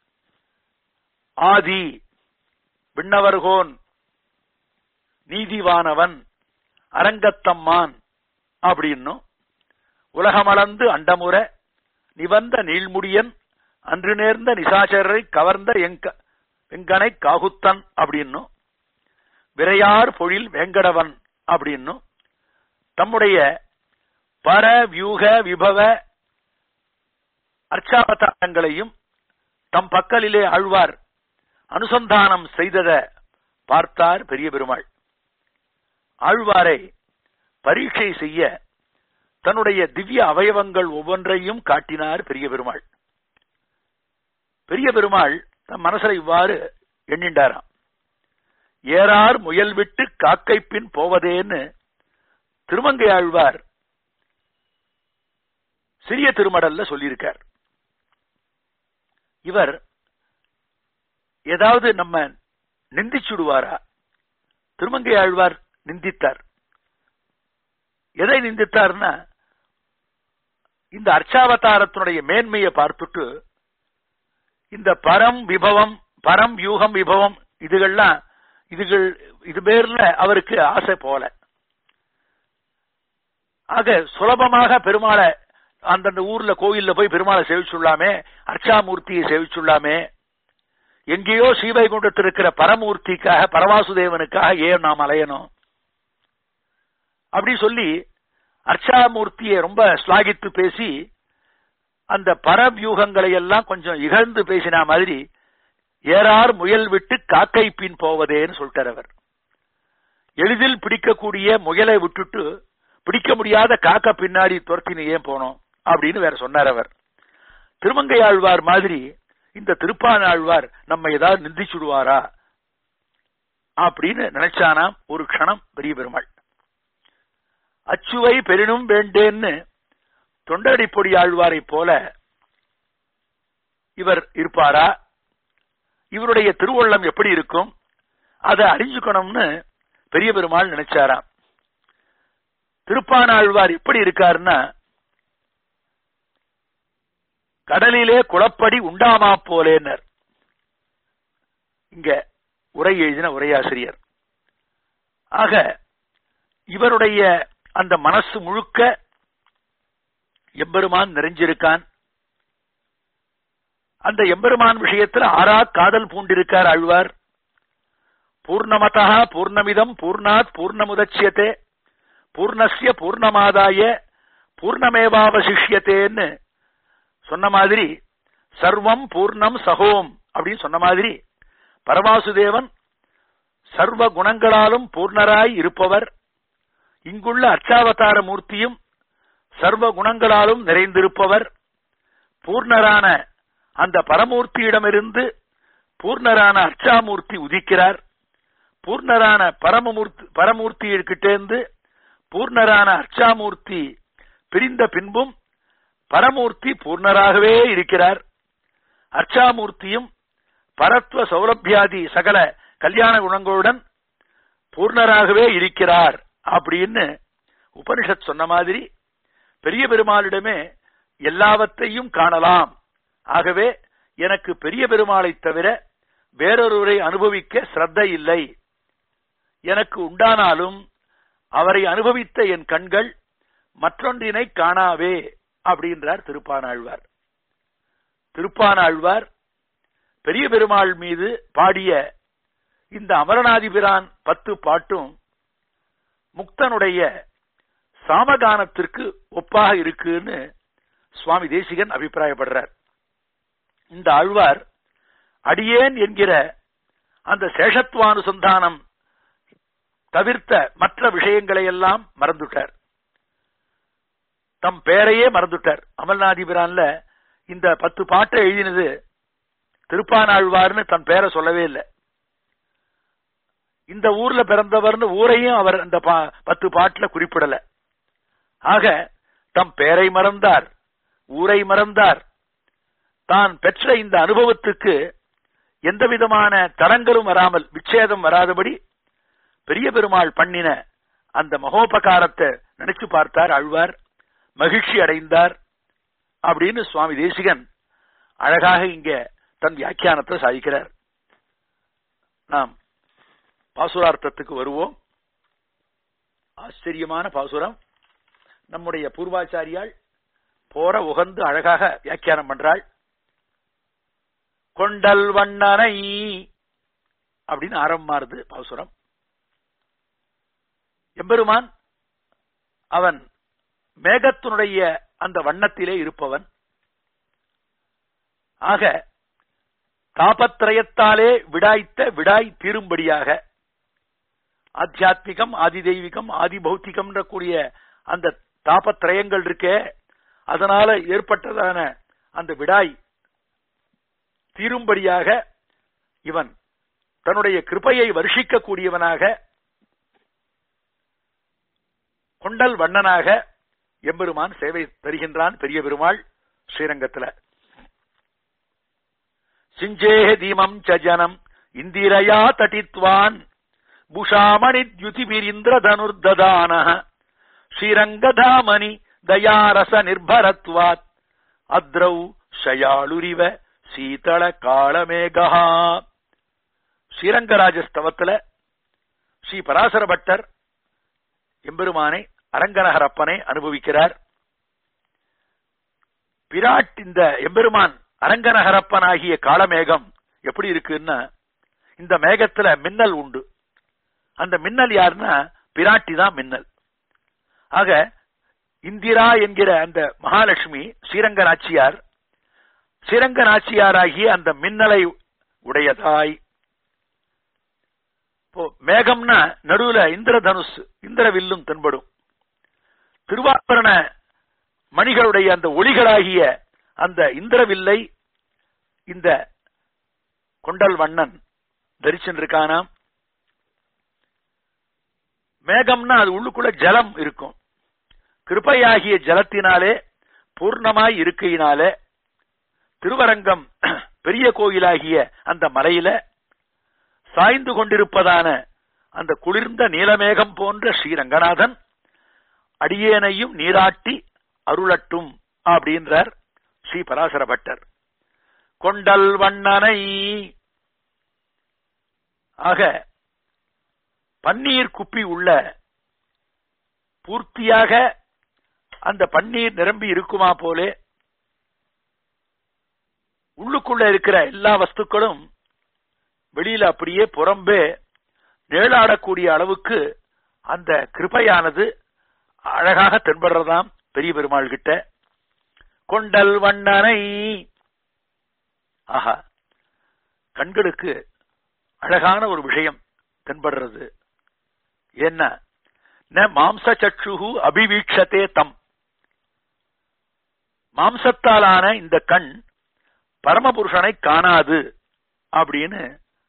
Speaker 1: ஆதி விண்ணவர்கோன் நீதிவானவன் அரங்கத்தம்மான் அப்படின்னும் உலகமளந்து அண்டமுற நிவந்த நீள்முடியன் அன்று நேர்ந்த நிசாச்சரரை கவர்ந்த எங்க வெங்கனை காகுத்தன் அப்படின்னும் விரையார் பொழில் வேங்கடவன் அப்படின்னும் தம்முடைய பர வியூக விபவ அர்ச்சாவதாரங்களையும் தம் பக்கலிலே ஆழ்வார் அனுசந்தானம் செய்தத பார்த்தார் பெரிய பெருமாள் ஆழ்வாரை பரீட்சை செய்ய தன்னுடைய திவ்ய அவயவங்கள் ஒவ்வொன்றையும் காட்டினார் பெரிய பெருமாள் பெரிய பெருமாள் தம் மனசுல இவ்வாறு எண்ணிண்டாராம் ஏறார் முயல் விட்டு காக்கை பின் போவதேன்னு திருமங்கை ஆழ்வார் சிறிய திருமடல்ல சொல்லியிருக்கார் இவர் ஏதாவது நம்ம நிந்திச்சுடுவாரா திருமங்கை ஆழ்வார் நிந்தித்தார் எதை நிந்தித்தார்னா இந்த அர்ச்சாவதாரத்தினுடைய மேன்மையை பார்த்துட்டு இந்த பரம் விபவம் பரம் யூகம் விபவம் இதுகள்லாம் இதுகள் இது பேர்ல அவருக்கு ஆசை போல ஆக சுலபமாக பெருமாளை அந்தந்த ஊர்ல கோயில்ல போய் பெருமாளை சேவிச்சுள்ளாமே அர்ச்சாமூர்த்தியை சேவிச்சுள்ளாமே எங்கேயோ ஸ்ரீவைகுண்டத்தில் இருக்கிற பரமூர்த்திக்காக பரவாசுதேவனுக்காக ஏன் நாம் அலையணும் அப்படி சொல்லி அர்ச்சாமூர்த்தியை ரொம்ப ஸ்லாகித்து பேசி அந்த பரவியூகங்களை எல்லாம் கொஞ்சம் இகழ்ந்து பேசின மாதிரி ஏறார் முயல் விட்டு காக்கை பின் போவதேன்னு சொல்லிட்டார் அவர் எளிதில் பிடிக்கக்கூடிய முயலை விட்டுட்டு பிடிக்க முடியாத காக்க பின்னாடி துரத்தினு ஏன் போனோம் அப்படின்னு வேற சொன்னார் அவர் திருமங்கை ஆழ்வார் மாதிரி இந்த திருப்பான ஆழ்வார் நம்ம ஏதாவது நிந்திச்சுடுவாரா அப்படின்னு நினைச்சானாம் ஒரு க்ஷணம் பெரிய பெருமாள் அச்சுவை பெரினும் வேண்டேன்னு தொண்டடிப்பொடி ஆழ்வாரை போல இவர் இருப்பாரா இவருடைய திருவுள்ளம் எப்படி இருக்கும் அதை அறிஞ்சுக்கணும்னு பெரிய பெருமாள் நினைச்சாராம் திருப்பான ஆழ்வார் எப்படி இருக்காருன்னா கடலிலே குளப்படி உண்டாமா போலேனர் இங்க உரை எழுதின உரையாசிரியர் ஆக இவருடைய அந்த மனசு முழுக்க எம்பெருமான் நிறைஞ்சிருக்கான் அந்த எம்பெருமான் விஷயத்துல ஆறா காதல் பூண்டிருக்கார் ஆழ்வார் பூர்ணமதா பூர்ணமிதம் பூர்ணாத் பூர்ணமுதட்சியத்தே பூர்ணஸ்ய பூர்ணமாதாய பூர்ணமேவாவசிஷ்யத்தேன்னு சொன்ன மாதிரி சர்வம் பூர்ணம் சகோம் அப்படின்னு சொன்ன மாதிரி பரமாசுதேவன் சர்வ குணங்களாலும் பூர்ணராய் இருப்பவர் இங்குள்ள அர்ச்சாவதார மூர்த்தியும் சர்வ குணங்களாலும் நிறைந்திருப்பவர் பூர்ணரான அந்த பரமூர்த்தியிடமிருந்து பூர்ணரான அர்ச்சாமூர்த்தி உதிக்கிறார் பூர்ணரான பரமமூர்த்தி பரமூர்த்தியிற்கிட்டேந்து பூர்ணரான அர்ச்சாமூர்த்தி பிரிந்த பின்பும் பரமூர்த்தி பூர்ணராகவே இருக்கிறார் அர்ச்சாமூர்த்தியும் பரத்வ சௌலபியாதி சகல கல்யாண குணங்களுடன் பூர்ணராகவே இருக்கிறார் அப்படின்னு உபனிஷத் சொன்ன மாதிரி பெரிய பெருமாளிடமே எல்லாவற்றையும் காணலாம் ஆகவே எனக்கு பெரிய பெருமாளை தவிர வேறொருவரை அனுபவிக்க ஸ்ரத்த இல்லை எனக்கு உண்டானாலும் அவரை அனுபவித்த என் கண்கள் மற்றொன்றினை காணாவே அப்படின்றார் திருப்பானாழ்வார் திருப்பானாழ்வார் பெரிய பெருமாள் மீது பாடிய இந்த அமரநாதிபிரான் பத்து பாட்டும் முக்தனுடைய சாமகானத்திற்கு ஒப்பாக இருக்குன்னு சுவாமி தேசிகன் அபிப்பிராயப்படுறார் இந்த ஆழ்வார் அடியேன் என்கிற அந்த சேஷத்வானுசந்தானம் தவிர்த்த மற்ற விஷயங்களை எல்லாம் மறந்துட்டார் தம் பேரையே மறந்துட்டார் அமல்நாதிபிரான்ல இந்த பத்து பாட்டை எழுதினது திருப்பானாழ்வார்னு தன் பேரை சொல்லவே இல்லை இந்த ஊர்ல பிறந்தவர்னு ஊரையும் அவர் அந்த பா- பத்து பாட்டுல குறிப்பிடல ஆக தம் பெயரை மறந்தார் ஊரை மறந்தார் தான் பெற்ற இந்த அனுபவத்துக்கு எந்த விதமான தடங்களும் வராமல் விச்சேதம் வராதபடி பெரிய பெருமாள் பண்ணின அந்த மகோபகாரத்தை நினைச்சு பார்த்தார் ஆழ்வார் மகிழ்ச்சி அடைந்தார் அப்படின்னு சுவாமி தேசிகன் அழகாக இங்க தன் வியாக்கியானத்தை சாதிக்கிறார் நாம் பாசுரார்த்தத்துக்கு வருவோம் ஆச்சரியமான பாசுரம் நம்முடைய பூர்வாச்சாரியால் போற உகந்து அழகாக வியாக்கியானம் பண்றாள் கொண்டல் வண்ணனை அப்படின்னு ஆரம்பமாறுது பாசுரம் எம்பெருமான் அவன் மேகத்தினுடைய அந்த வண்ணத்திலே இருப்பவன் ஆக தாபத்திரயத்தாலே விடாய்த்த விடாய் தீரும்படியாக ஆத்தியாத்மிகம் ஆதி தெய்வீகம் ஆதி பௌத்திகம் கூடிய அந்த தாபத்திரயங்கள் இருக்கே அதனால ஏற்பட்டதான அந்த விடாய் தீரும்படியாக இவன் தன்னுடைய கிருபையை வருஷிக்க கூடியவனாக கொண்டல் வண்ணனாக எம்பெருமான் சேவை தருகின்றான் பெரிய பெருமாள் ஸ்ரீரங்கத்துல சிஞ்சேஹ தீமம் ச ஜனம் இந்திரயா தட்டித்வான் புஷாமணித்யுதிபிரிந்திர தனுர்ததான ஸ்ரீரங்கதாமணி தயாரச நிர்பரத்வாத் அத்ரௌ ஷயாளுரிவ சீதள காளமேகா ஸ்ரீரங்கராஜஸ்தவத்துல ஸ்ரீ பராசர பட்டர் எம்பெருமானை அரங்கநகரப்பனை அனுபவிக்கிறார் பிராட் இந்த எம்பெருமான் அரங்கநகரப்பனாகிய காளமேகம் எப்படி இருக்குன்னா இந்த மேகத்துல மின்னல் உண்டு அந்த மின்னல் யாருன்னா பிராட்டி தான் மின்னல் ஆக இந்திரா என்கிற அந்த மகாலட்சுமி ஸ்ரீரங்க நாச்சியார் ஸ்ரீரங்க நாச்சியாராகிய அந்த மின்னலை உடையதாய் இப்போ மேகம்னா நடுவுல இந்திரதனுஷ் இந்திரவில்லும் தென்படும் திருவாபரண மணிகளுடைய அந்த ஒளிகளாகிய அந்த இந்திரவில்லை இந்த கொண்டல் வண்ணன் தரிச்சுருக்கானாம் மேகம்னா அது உள்ளுக்குள்ள ஜலம் இருக்கும் கிருபையாகிய ஜலத்தினாலே பூர்ணமாய் இருக்கையினாலே திருவரங்கம் பெரிய கோயிலாகிய அந்த மலையில சாய்ந்து கொண்டிருப்பதான அந்த குளிர்ந்த நீலமேகம் போன்ற ஸ்ரீரங்கநாதன் அடியேனையும் நீராட்டி அருளட்டும் அப்படின்றார் ஸ்ரீ பராசர பட்டர் கொண்டல் வண்ணனை ஆக பன்னீர் குப்பி உள்ள பூர்த்தியாக அந்த பன்னீர் நிரம்பி இருக்குமா போலே உள்ளுக்குள்ள இருக்கிற எல்லா வஸ்துக்களும் வெளியில அப்படியே புறம்பே நிழலாடக்கூடிய அளவுக்கு அந்த கிருபையானது அழகாக தென்படுறதாம் பெரிய பெருமாள் கிட்ட கொண்டல் வண்ணனை ஆஹா கண்களுக்கு அழகான ஒரு விஷயம் தென்படுறது என்ன ந மாம்ச சற்றுகு அபிவீட்சத்தே தம் மாம்சத்தாலான இந்த கண் பரமபுருஷனை காணாது அப்படின்னு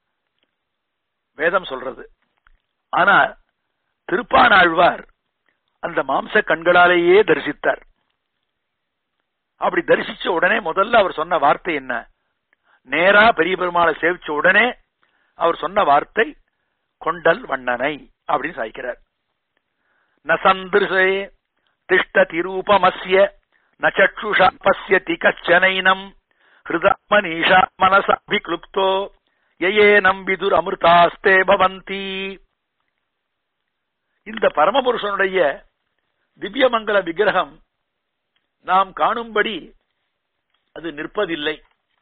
Speaker 1: வேதம் சொல்றது ஆனா திருப்பானாழ்வார் அந்த மாம்ச கண்களாலேயே தரிசித்தார் அப்படி தரிசிச்ச உடனே முதல்ல அவர் சொன்ன வார்த்தை என்ன நேரா பெரிய பெருமாளை சேவிச்ச உடனே அவர் சொன்ன வார்த்தை கொண்டல் வண்ணனை அப்படின்னு சாய்க்கிறார் நசந்திருசே திஷ்டதி ரூபமஸ்ய நச்சுஷா பசியதி கச்சனைனம் ஹிருதமனீஷா மனசாபிக்ளுப்தோ யயே நம்பிதுர் அமிர்தாஸ்தே பவந்தி இந்த பரமபுருஷனுடைய திவ்யமங்கல விக்கிரகம் நாம் காணும்படி அது நிற்பதில்லை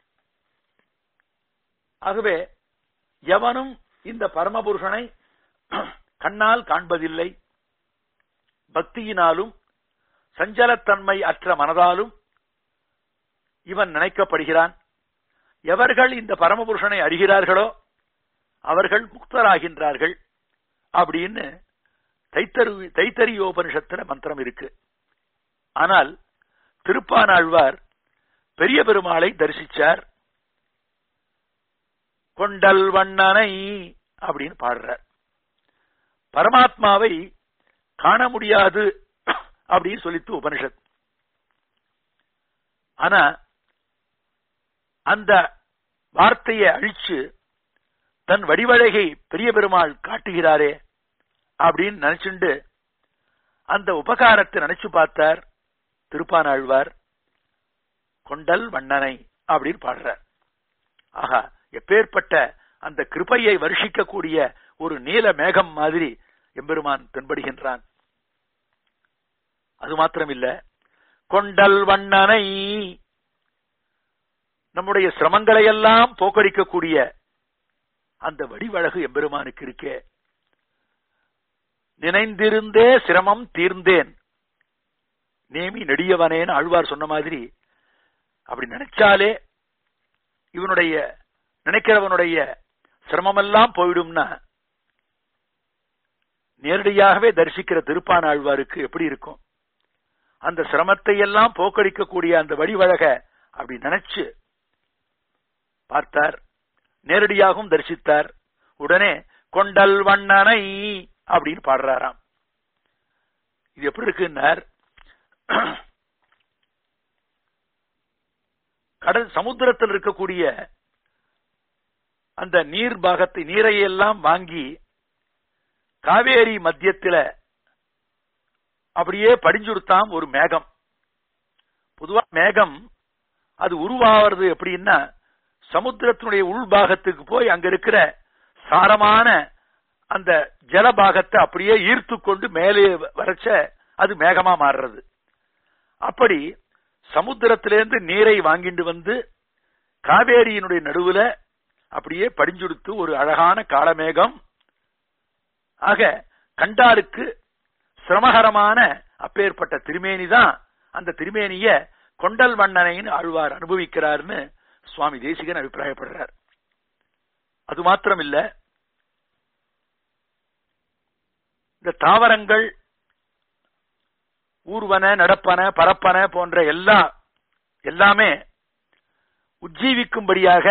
Speaker 1: ஆகவே எவனும் இந்த பரமபுருஷனை கண்ணால் காண்பதில்லை பக்தியினாலும் சஞ்சலத்தன்மை அற்ற மனதாலும் இவன் நினைக்கப்படுகிறான் எவர்கள் இந்த பரமபுருஷனை அறிகிறார்களோ அவர்கள் முக்தராகின்றார்கள் அப்படின்னு தைத்தரு தைத்தரியோபனிஷத்துல மந்திரம் இருக்கு ஆனால் திருப்பானாழ்வார் பெரிய பெருமாளை தரிசிச்சார் கொண்டல் வண்ணனை அப்படின்னு பாடுறார் பரமாத்மாவை காண முடியாது அப்படின்னு சொல்லித்து உபனிஷத் ஆனா அந்த வார்த்தையை அழிச்சு தன் வடிவழகை பெரிய பெருமாள் காட்டுகிறாரே அப்படின்னு நினைச்சுண்டு அந்த உபகாரத்தை நினைச்சு பார்த்தார் திருப்பானாழ்வார் கொண்டல் வண்ணனை அப்படின்னு பாடுறார் ஆஹா எப்பேற்பட்ட அந்த கிருபையை வருஷிக்கக்கூடிய ஒரு நீல மேகம் மாதிரி எம்பெருமான் தென்படுகின்றான் அது மாத்திரமில்ல கொண்டல் வண்ணனை நம்முடைய சிரமங்களை எல்லாம் போக்கடிக்கக்கூடிய அந்த வடிவழகு எம்பெருமானுக்கு இருக்கே நினைந்திருந்தே சிரமம் தீர்ந்தேன் நேமி நெடியவனேன்னு ஆழ்வார் சொன்ன மாதிரி அப்படி நினைச்சாலே இவனுடைய நினைக்கிறவனுடைய சிரமமெல்லாம் போயிடும்னா நேரடியாகவே தரிசிக்கிற திருப்பான ஆழ்வாருக்கு எப்படி இருக்கும் அந்த சிரமத்தை எல்லாம் போக்கடிக்கக்கூடிய அந்த வடிவழக அப்படி நினைச்சு பார்த்தார் நேரடியாகவும் தரிசித்தார் உடனே கொண்டல் வண்ணனை அப்படின்னு பாடுறாராம் இது எப்படி இருக்குன்னார் கடல் சமுத்திரத்தில் இருக்கக்கூடிய அந்த நீர் பாகத்தை நீரை எல்லாம் வாங்கி காவேரி மத்தியத்துல அப்படியே படிஞ்சுடுத்தாம் ஒரு மேகம் பொதுவா மேகம் அது உருவாகிறது எப்படின்னா சமுத்திரத்தினுடைய உள்பாகத்துக்கு போய் அங்க இருக்கிற சாரமான அந்த ஜலபாகத்தை அப்படியே ஈர்த்து கொண்டு மேலே வரைச்ச அது மேகமா மாறுறது அப்படி சமுத்திரத்திலிருந்து நீரை வாங்கிட்டு வந்து காவேரியினுடைய நடுவுல அப்படியே படிஞ்சுடுத்து ஒரு அழகான காலமேகம் ஆக கண்டாருக்கு சிரமகரமான அப்பேற்பட்ட திருமேனி தான் அந்த திருமேனிய கொண்டல் வண்ணனைன்னு ஆழ்வார் அனுபவிக்கிறார்னு சுவாமி தேசிகன் அபிப்பிராயப்படுறார் அது மாத்திரம் இல்ல இந்த தாவரங்கள் ஊர்வன நடப்பன பரப்பன போன்ற எல்லா எல்லாமே உஜ்ஜீவிக்கும்படியாக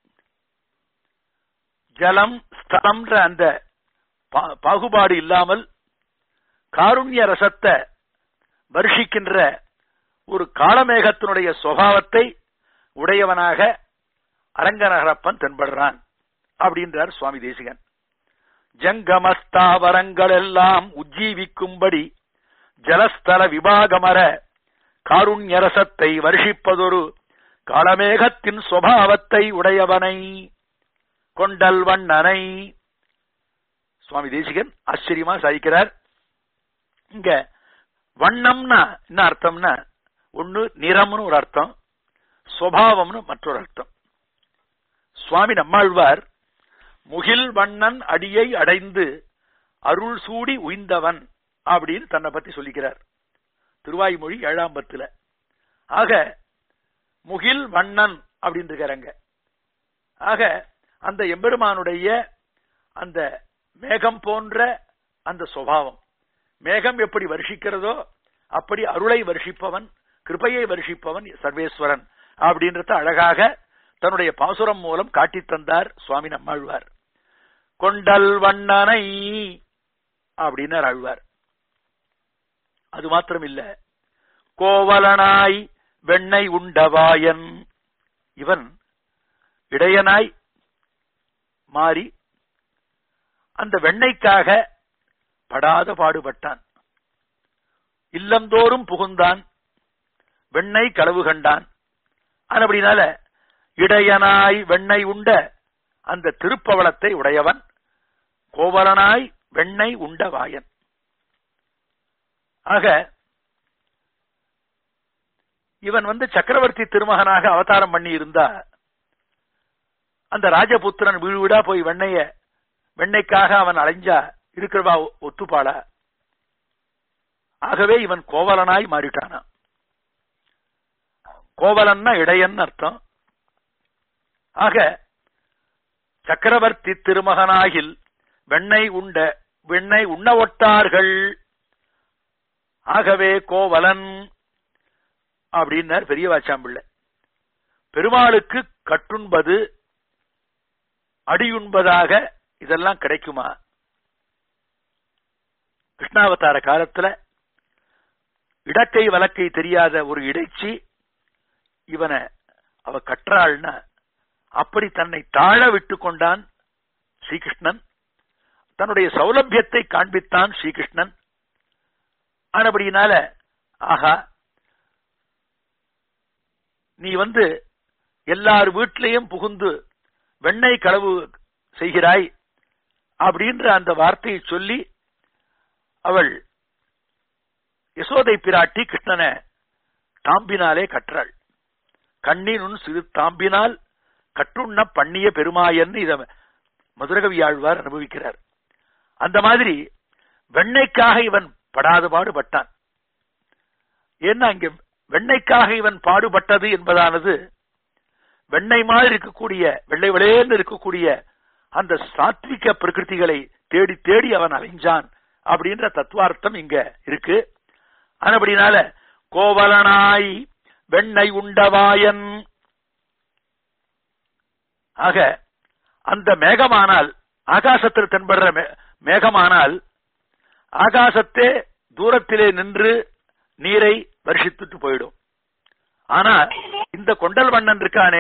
Speaker 1: ஜலம் ஸ்தலம்ன்ற அந்த பாகுபாடு இல்லாமல் காருண்ய ரசத்தை வருஷிக்கின்ற ஒரு காலமேகத்தினுடைய சுவாவத்தை உடையவனாக அரங்கநகரப்பன் தென்படுறான் அப்படின்றார் சுவாமி தேசிகன் ஜங்கமஸ்தாவரங்கள் எல்லாம் உஜ்ஜீவிக்கும்படி ஜலஸ்தல விபாகமர காருண்யரசத்தை வருஷிப்பதொரு காலமேகத்தின் சுவாவத்தை உடையவனை கொண்டல் வண்ணனை சுவாமி தேசிகன் ஆச்சரியமா சாதிக்கிறார் இங்க வண்ணம்னா என்ன அர்த்தம்னா ஒன்னு நிறம்னு ஒரு அர்த்தம் சுவாவம்னு மற்றொரு அர்த்தம் சுவாமி நம்மாழ்வார் முகில் வண்ணன் அடியை அடைந்து அருள் சூடி உய்ந்தவன் அப்படின்னு தன்னை பத்தி சொல்லிக்கிறார் திருவாய்மொழி ஏழாம் பத்துல ஆக முகில் வண்ணன் அப்படின்னு இருக்காருங்க ஆக அந்த எம்பெருமானுடைய அந்த மேகம் போன்ற அந்த சுவாவம் மேகம் எப்படி வருஷிக்கிறதோ அப்படி அருளை வருஷிப்பவன் கிருபையை வருஷிப்பவன் சர்வேஸ்வரன் அப்படின்றத அழகாக தன்னுடைய பாசுரம் மூலம் காட்டி தந்தார் சுவாமி நம்மாழ்வார் கொண்டல் வண்ணனை அப்படின்னு ஆழ்வார் அது மாத்திரம் இல்ல கோவலனாய் வெண்ணெய் உண்டவாயன் இவன் இடையனாய் மாறி அந்த வெண்ணைக்காக படாத பாடுபட்டான் இல்லந்தோறும் புகுந்தான் வெண்ணெய் களவு கண்டான் அப்படினால இடையனாய் வெண்ணெய் உண்ட அந்த திருப்பவளத்தை உடையவன் கோவலனாய் வெண்ணெய் உண்ட வாயன் ஆக இவன் வந்து சக்கரவர்த்தி திருமகனாக அவதாரம் பண்ணி இருந்தா அந்த ராஜபுத்திரன் வீடு வீடா போய் வெண்ணைய வெண்ணைக்காக அவன் அலைஞ்சா இருக்கிறவா ஒத்துப்பாளா ஆகவே இவன் கோவலனாய் மாறிட்டானா கோவலன்னா இடையன் அர்த்தம் ஆக சக்கரவர்த்தி திருமகனாகில் வெண்ணெய் உண்ட வெண்ணெய் உண்ண ஒட்டார்கள் ஆகவே கோவலன் அப்படின்னார் பெரிய வாச்சாம்பிள்ளை பெருமாளுக்கு கட்டுண்பது அடியுண்பதாக இதெல்லாம் கிடைக்குமா கிருஷ்ணாவதார காலத்துல இடக்கை வழக்கை தெரியாத ஒரு இடைச்சி இவனை அவ கற்றாள்னா அப்படி தன்னை தாழ விட்டு கொண்டான் ஸ்ரீகிருஷ்ணன் தன்னுடைய சௌலபியத்தை காண்பித்தான் ஸ்ரீகிருஷ்ணன் ஆனபடியினால ஆஹா நீ வந்து எல்லார் வீட்டிலையும் புகுந்து வெண்ணெய் களவு செய்கிறாய் அப்படின்ற அந்த வார்த்தையை சொல்லி அவள் யசோதை பிராட்டி கிருஷ்ணனை தாம்பினாலே கற்றாள் கண்ணினுன் சிறு தாம்பினால் கட்டுண்ண பண்ணிய பெருமாயன்னு இத மதுரகவி ஆழ்வார் அனுபவிக்கிறார் அந்த மாதிரி வெண்ணைக்காக இவன் படாத பாடுபட்டான் ஏன்னா இங்க வெண்ணைக்காக இவன் பாடுபட்டது என்பதானது வெண்ணெய் மாதிரி இருக்கக்கூடிய வெள்ளை வெளையேன்னு இருக்கக்கூடிய அந்த சாத்விக பிரகிருதிகளை தேடி தேடி அவன் அலைஞ்சான் அப்படின்ற தத்துவார்த்தம் இங்க இருக்கு ஆனபடினால கோவலனாய் வெண்ணெய் உண்டவாயன் ஆக அந்த மேகமானால் ஆகாசத்தில் தென்படுற மேகமானால் ஆகாசத்தே தூரத்திலே நின்று நீரை வருஷித்துட்டு போயிடும் ஆனா இந்த கொண்டல் வண்ணன் இருக்கானே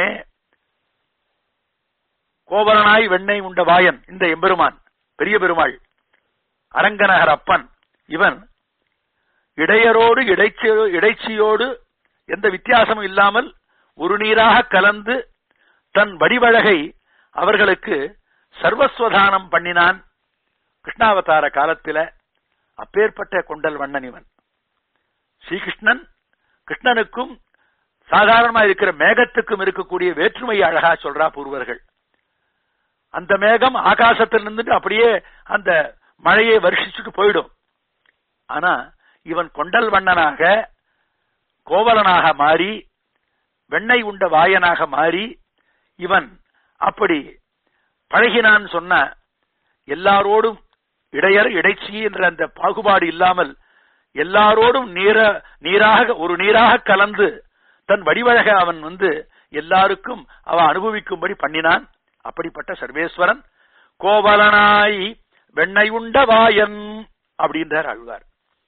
Speaker 1: கோவலனாய் வெண்ணெய் உண்ட வாயன் இந்த எம்பெருமான் பெரிய பெருமாள் அரங்கநகர் அப்பன் இவன் இடையரோடு இடைச்சியோ இடைச்சியோடு எந்த வித்தியாசமும் இல்லாமல் ஒரு நீராக கலந்து தன் வடிவழகை அவர்களுக்கு சர்வஸ்வதானம் பண்ணினான் கிருஷ்ணாவதார காலத்தில அப்பேற்பட்ட கொண்டல் வண்ணன் இவன் ஸ்ரீகிருஷ்ணன் கிருஷ்ணனுக்கும் சாதாரணமா இருக்கிற மேகத்துக்கும் இருக்கக்கூடிய வேற்றுமை அழகா சொல்றா பூர்வர்கள் அந்த மேகம் ஆகாசத்தில் நின்றுட்டு அப்படியே அந்த மழையை வருஷிச்சுட்டு போயிடும் ஆனா இவன் கொண்டல் வண்ணனாக கோவலனாக மாறி வெண்ணெய் உண்ட வாயனாக மாறி இவன் அப்படி பழகினான் சொன்ன எல்லாரோடும் இடையர் இடைச்சி என்ற அந்த பாகுபாடு இல்லாமல் எல்லாரோடும் நீர நீராக ஒரு நீராக கலந்து தன் வடிவழக அவன் வந்து எல்லாருக்கும் அவன் அனுபவிக்கும்படி பண்ணினான் அப்படிப்பட்ட சர்வேஸ்வரன் கோவலனாய் வெண்ணெய் உண்ட வாயன் அப்படின்றார் அழ்வார்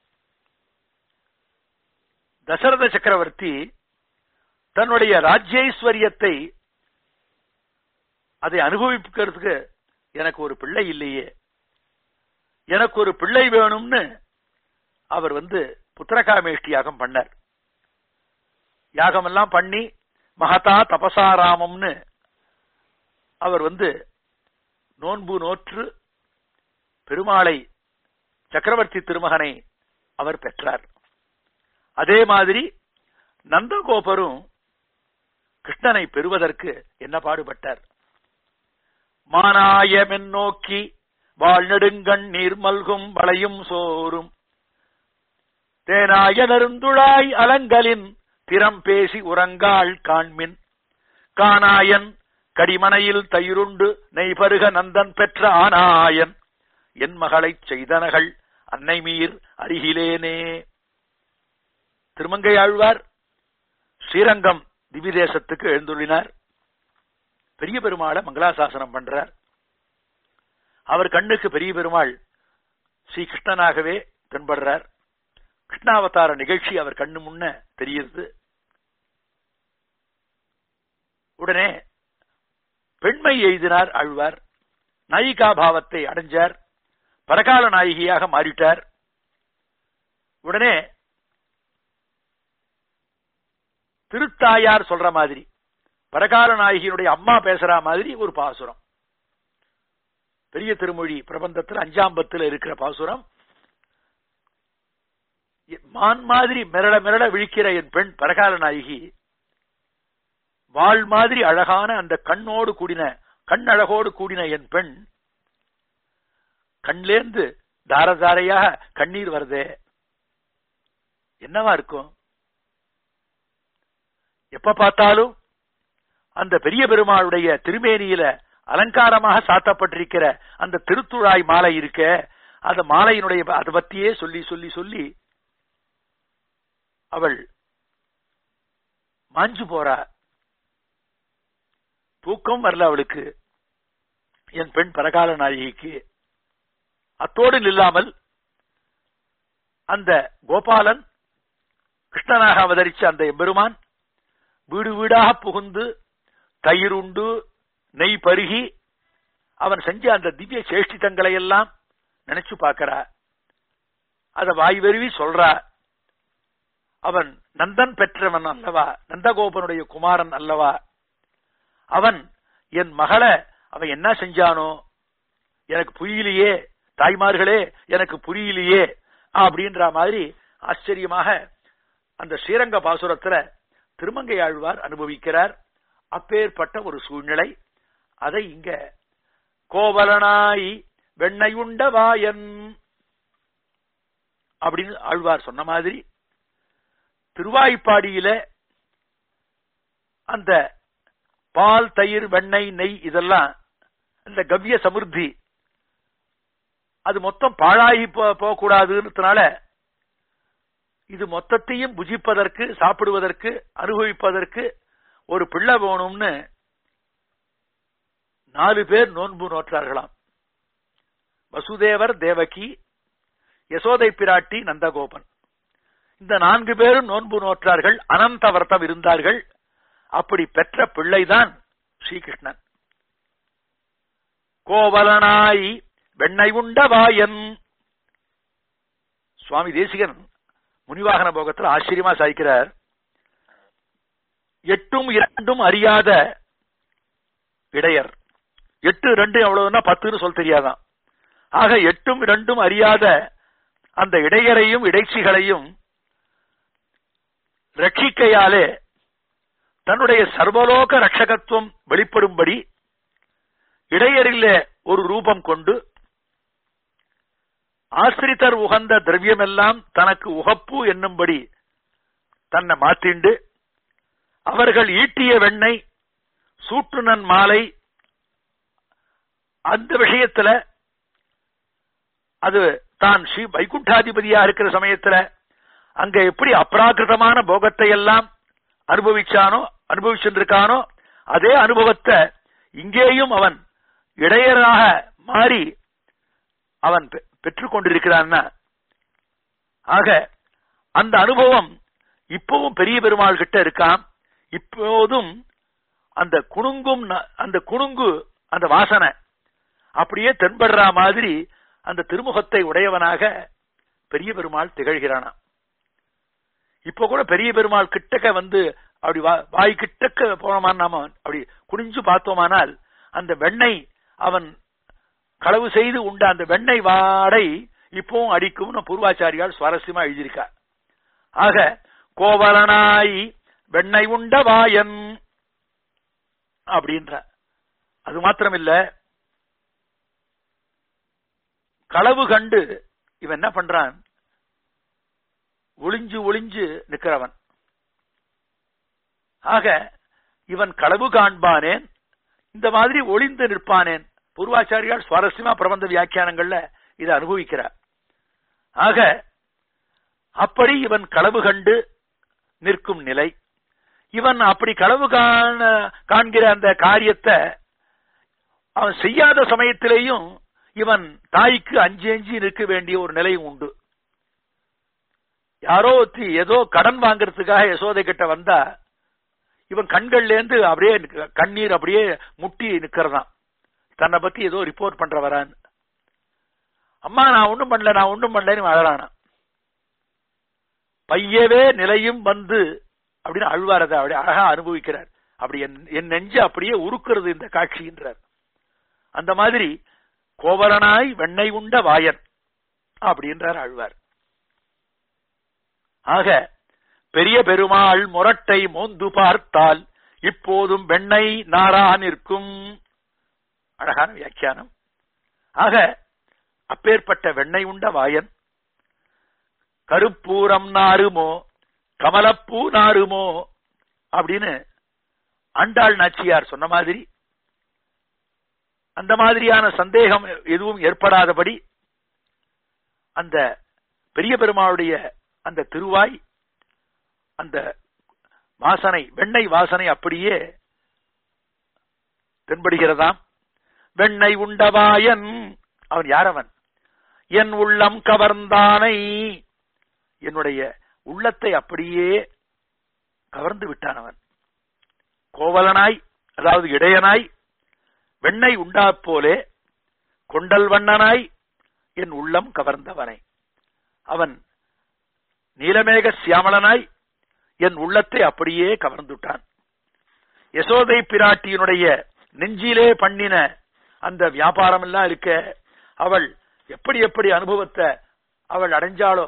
Speaker 1: தசரத சக்கரவர்த்தி தன்னுடைய ராஜ்யைஸ்வரியத்தை அதை அனுபவிக்கிறதுக்கு எனக்கு ஒரு பிள்ளை இல்லையே எனக்கு ஒரு பிள்ளை வேணும்னு அவர் வந்து புத்திரகாமேஷ்டி யாகம் பண்ணார் யாகம் எல்லாம் பண்ணி மகதா தபசாராமம்னு அவர் வந்து நோன்பு நோற்று பெருமாளை சக்கரவர்த்தி திருமகனை அவர் பெற்றார் அதே மாதிரி நந்தகோபரும் கிருஷ்ணனை பெறுவதற்கு என்ன பாடுபட்டார் மானாயமென் நோக்கி வாழ்நெடுங்கண் நீர் மல்கும் வளையும் சோறும் தேனாய நருந்துழாய் அலங்கலின் திறம் பேசி உறங்காள் காண்மின் கானாயன் கடிமனையில் தயிருண்டு நெய்பருக நந்தன் பெற்ற ஆனாயன் என் மகளைச் செய்தனகள் அன்னை மீர் அருகிலேனே திருமங்கை ஆழ்வார் ஸ்ரீரங்கம் திவிதேசத்துக்கு எழுந்துள்ளினார் பெரிய பெருமாளை மங்களாசாசனம் பண்றார் அவர் கண்ணுக்கு பெரிய பெருமாள் ஸ்ரீ கிருஷ்ணனாகவே தென்படுறார் கிருஷ்ணாவதார நிகழ்ச்சி அவர் கண்ணு முன்ன தெரியுது உடனே பெண்மை எய்தினார் ஆழ்வார் நாயிகா பாவத்தை அடைஞ்சார் பரகால நாயகியாக மாறிட்டார் உடனே திருத்தாயார் சொல்ற மாதிரி பரகால நாயகியினுடைய அம்மா பேசுற மாதிரி ஒரு பாசுரம் பெரிய திருமொழி பிரபந்தத்தில் அஞ்சாம்பத்தில் இருக்கிற பாசுரம் மான் மாதிரி மிரள மிரள விழிக்கிற என் பெண் பரகால நாயகி வாழ் மாதிரி அழகான அந்த கண்ணோடு கூடின கண் அழகோடு கூடின என் பெண் கண்லேந்து தார தாரையாக கண்ணீர் வருதே என்னவா இருக்கும் எப்ப பார்த்தாலும் அந்த பெரிய பெருமாளுடைய திருமேனியில அலங்காரமாக சாத்தப்பட்டிருக்கிற அந்த திருத்துழாய் மாலை இருக்க அந்த மாலையினுடைய அதை பத்தியே சொல்லி சொல்லி சொல்லி அவள் மாஞ்சு போறா தூக்கம் வரல அவளுக்கு என் பெண் பரகால நாயகிக்கு அத்தோடு நில்லாமல் அந்த கோபாலன் கிருஷ்ணனாக அவதரிச்ச அந்த எம்பெருமான் வீடு வீடாக புகுந்து தயிர் உண்டு நெய் பருகி அவன் செஞ்ச அந்த திவ்ய சேஷ்டிதங்களை எல்லாம் நினைச்சு பார்க்கிறா அத வாய் வெறுவி சொல்றா அவன் நந்தன் பெற்றவன் அல்லவா நந்தகோபனுடைய குமாரன் அல்லவா அவன் என் மகளை அவன் என்ன செஞ்சானோ எனக்கு புரியலையே தாய்மார்களே எனக்கு புரியலையே அப்படின்ற மாதிரி ஆச்சரியமாக அந்த ஸ்ரீரங்க பாசுரத்துல திருமங்கை ஆழ்வார் அனுபவிக்கிறார் அப்பேற்பட்ட ஒரு சூழ்நிலை அதை இங்க கோவலனாய் வெண்ணை உண்ட வாயன் அப்படின்னு ஆழ்வார் சொன்ன மாதிரி திருவாய்ப்பாடியில அந்த பால் தயிர் வெண்ணெய் நெய் இதெல்லாம் இந்த கவ்ய சமிருத்தி அது மொத்தம் பாழாகி போகக்கூடாதுன்றதுனால இது மொத்தத்தையும் புஜிப்பதற்கு சாப்பிடுவதற்கு அனுபவிப்பதற்கு ஒரு பிள்ளை வேணும்னு நாலு பேர் நோன்பு நோற்றார்களாம் வசுதேவர் தேவகி யசோதை பிராட்டி நந்தகோபன் இந்த நான்கு பேரும் நோன்பு நோற்றார்கள் அனந்த வர்த்தம் இருந்தார்கள் அப்படி பெற்ற பிள்ளைதான் ஸ்ரீகிருஷ்ணன் கோவலனாய் வெண்ணை உண்ட வாயன் சுவாமி தேசிகன் முனிவாகன போகத்தில் ஆச்சரியமா சாய்க்கிறார் எட்டும் இரண்டும் அறியாத இடையர் எட்டு ரெண்டு எவ்வளவுன்னா பத்துன்னு சொல்ல தெரியாதான் ஆக எட்டும் இரண்டும் அறியாத அந்த இடையரையும் இடைச்சிகளையும் ரட்சிக்கையாலே தன்னுடைய சர்வலோக ரட்சகத்துவம் வெளிப்படும்படி இடையரிலே ஒரு ரூபம் கொண்டு ஆசிரித்தர் உகந்த திரவியமெல்லாம் தனக்கு உகப்பு என்னும்படி தன்னை மாத்திண்டு அவர்கள் ஈட்டிய வெண்ணெய் சூட்டுனன் மாலை அந்த விஷயத்துல அது தான் ஸ்ரீ வைகுண்டாதிபதியா இருக்கிற சமயத்துல அங்க எப்படி அப்ராகிருதமான போகத்தை எல்லாம் அனுபவிச்சானோ அனுபவிச்சிருக்கானோ அதே அனுபவத்தை இங்கேயும் அவன் இடையராக மாறி அவன் பெற்றுக் கொண்டிருக்கிறான்னா ஆக அந்த அனுபவம் இப்பவும் பெரிய பெருமாள் கிட்ட இருக்கான் இப்போதும் அந்த குணுங்கும் அந்த குணுங்கு அந்த வாசனை அப்படியே தென்படுற மாதிரி அந்த திருமுகத்தை உடையவனாக பெரிய பெருமாள் திகழ்கிறானா இப்ப கூட பெரிய பெருமாள் கிட்டக்க வந்து அப்படி வாய் கிட்டக்க போனோமான் நாம அப்படி குனிஞ்சு பார்த்தோமானால் அந்த வெண்ணெய் அவன் களவு செய்து உண்ட அந்த வெண்ணெய் வாடை இப்பவும் அடிக்கும்னு பூர்வாச்சாரியால் சுவாரஸ்யமா எழுதியிருக்கார் ஆக கோவலனாய் வெண்ணெய் உண்ட வாயன் அப்படின்ற அது மாத்திரமில்ல களவு கண்டு இவன் என்ன பண்றான் ஒளிஞ்சு ஒளிஞ்சு நிக்கிறவன் ஆக இவன் களவு காண்பானேன் இந்த மாதிரி ஒளிந்து நிற்பானேன் பூர்வாச்சாரியால் சுவாரஸ்யமா பிரபந்த வியாக்கியானங்கள்ல இதை அனுபவிக்கிறார் ஆக அப்படி இவன் களவு கண்டு நிற்கும் நிலை இவன் அப்படி களவு காண காண்கிற அந்த காரியத்தை அவன் செய்யாத சமயத்திலேயும் இவன் தாய்க்கு அஞ்சு அஞ்சு நிற்க வேண்டிய ஒரு நிலையும் உண்டு யாரோ ஒருத்தி ஏதோ கடன் வாங்குறதுக்காக யசோதை கிட்ட வந்தா இவன் கண்கள்ல இருந்து அப்படியே கண்ணீர் அப்படியே முட்டி நிக்கிறதான் தன்னை பத்தி ஏதோ ரிப்போர்ட் பண்ற வரான் அம்மா நான் ஒண்ணும் பண்ணல நான் ஒண்ணும் பண்ணலன்னு அழறானா பையவே நிலையும் வந்து அப்படின்னு அழுவாரத அப்படி அழகா அனுபவிக்கிறார் அப்படி என் நெஞ்சு அப்படியே உருக்குறது இந்த காட்சின்றார் அந்த மாதிரி கோவலனாய் வெண்ணெய் உண்ட வாயன் அப்படின்றார் அழ்வார் ஆக பெரிய பெருமாள் முரட்டை மோந்து பார்த்தால் இப்போதும் வெண்ணெய் நாரா நிற்கும் அழகான வியாக்கியானம் ஆக அப்பேற்பட்ட வெண்ணெய் உண்ட வாயன் கருப்பூரம் நாருமோ கமலப்பூ நாருமோ அப்படின்னு ஆண்டாள் நாச்சியார் சொன்ன மாதிரி அந்த மாதிரியான சந்தேகம் எதுவும் ஏற்படாதபடி அந்த பெரிய பெருமாளுடைய அந்த திருவாய் அந்த வாசனை வெண்ணெய் வாசனை அப்படியே தென்படுகிறதாம் வெண்ணெய் உண்டவாயன் அவன் யார் அவன் என் உள்ளம் கவர்ந்தானை என்னுடைய உள்ளத்தை அப்படியே கவர்ந்து விட்டான் அவன் கோவலனாய் அதாவது இடையனாய் வெண்ணெய் உண்டா போலே கொண்டல் வண்ணனாய் என் உள்ளம் கவர்ந்தவனை அவன் நீலமேக சியாமலனாய் என் உள்ளத்தை அப்படியே கவர்ந்துட்டான் யசோதை பிராட்டியினுடைய நெஞ்சிலே பண்ணின அந்த வியாபாரம் எல்லாம் இருக்க அவள் எப்படி எப்படி அனுபவத்தை அவள் அடைஞ்சாளோ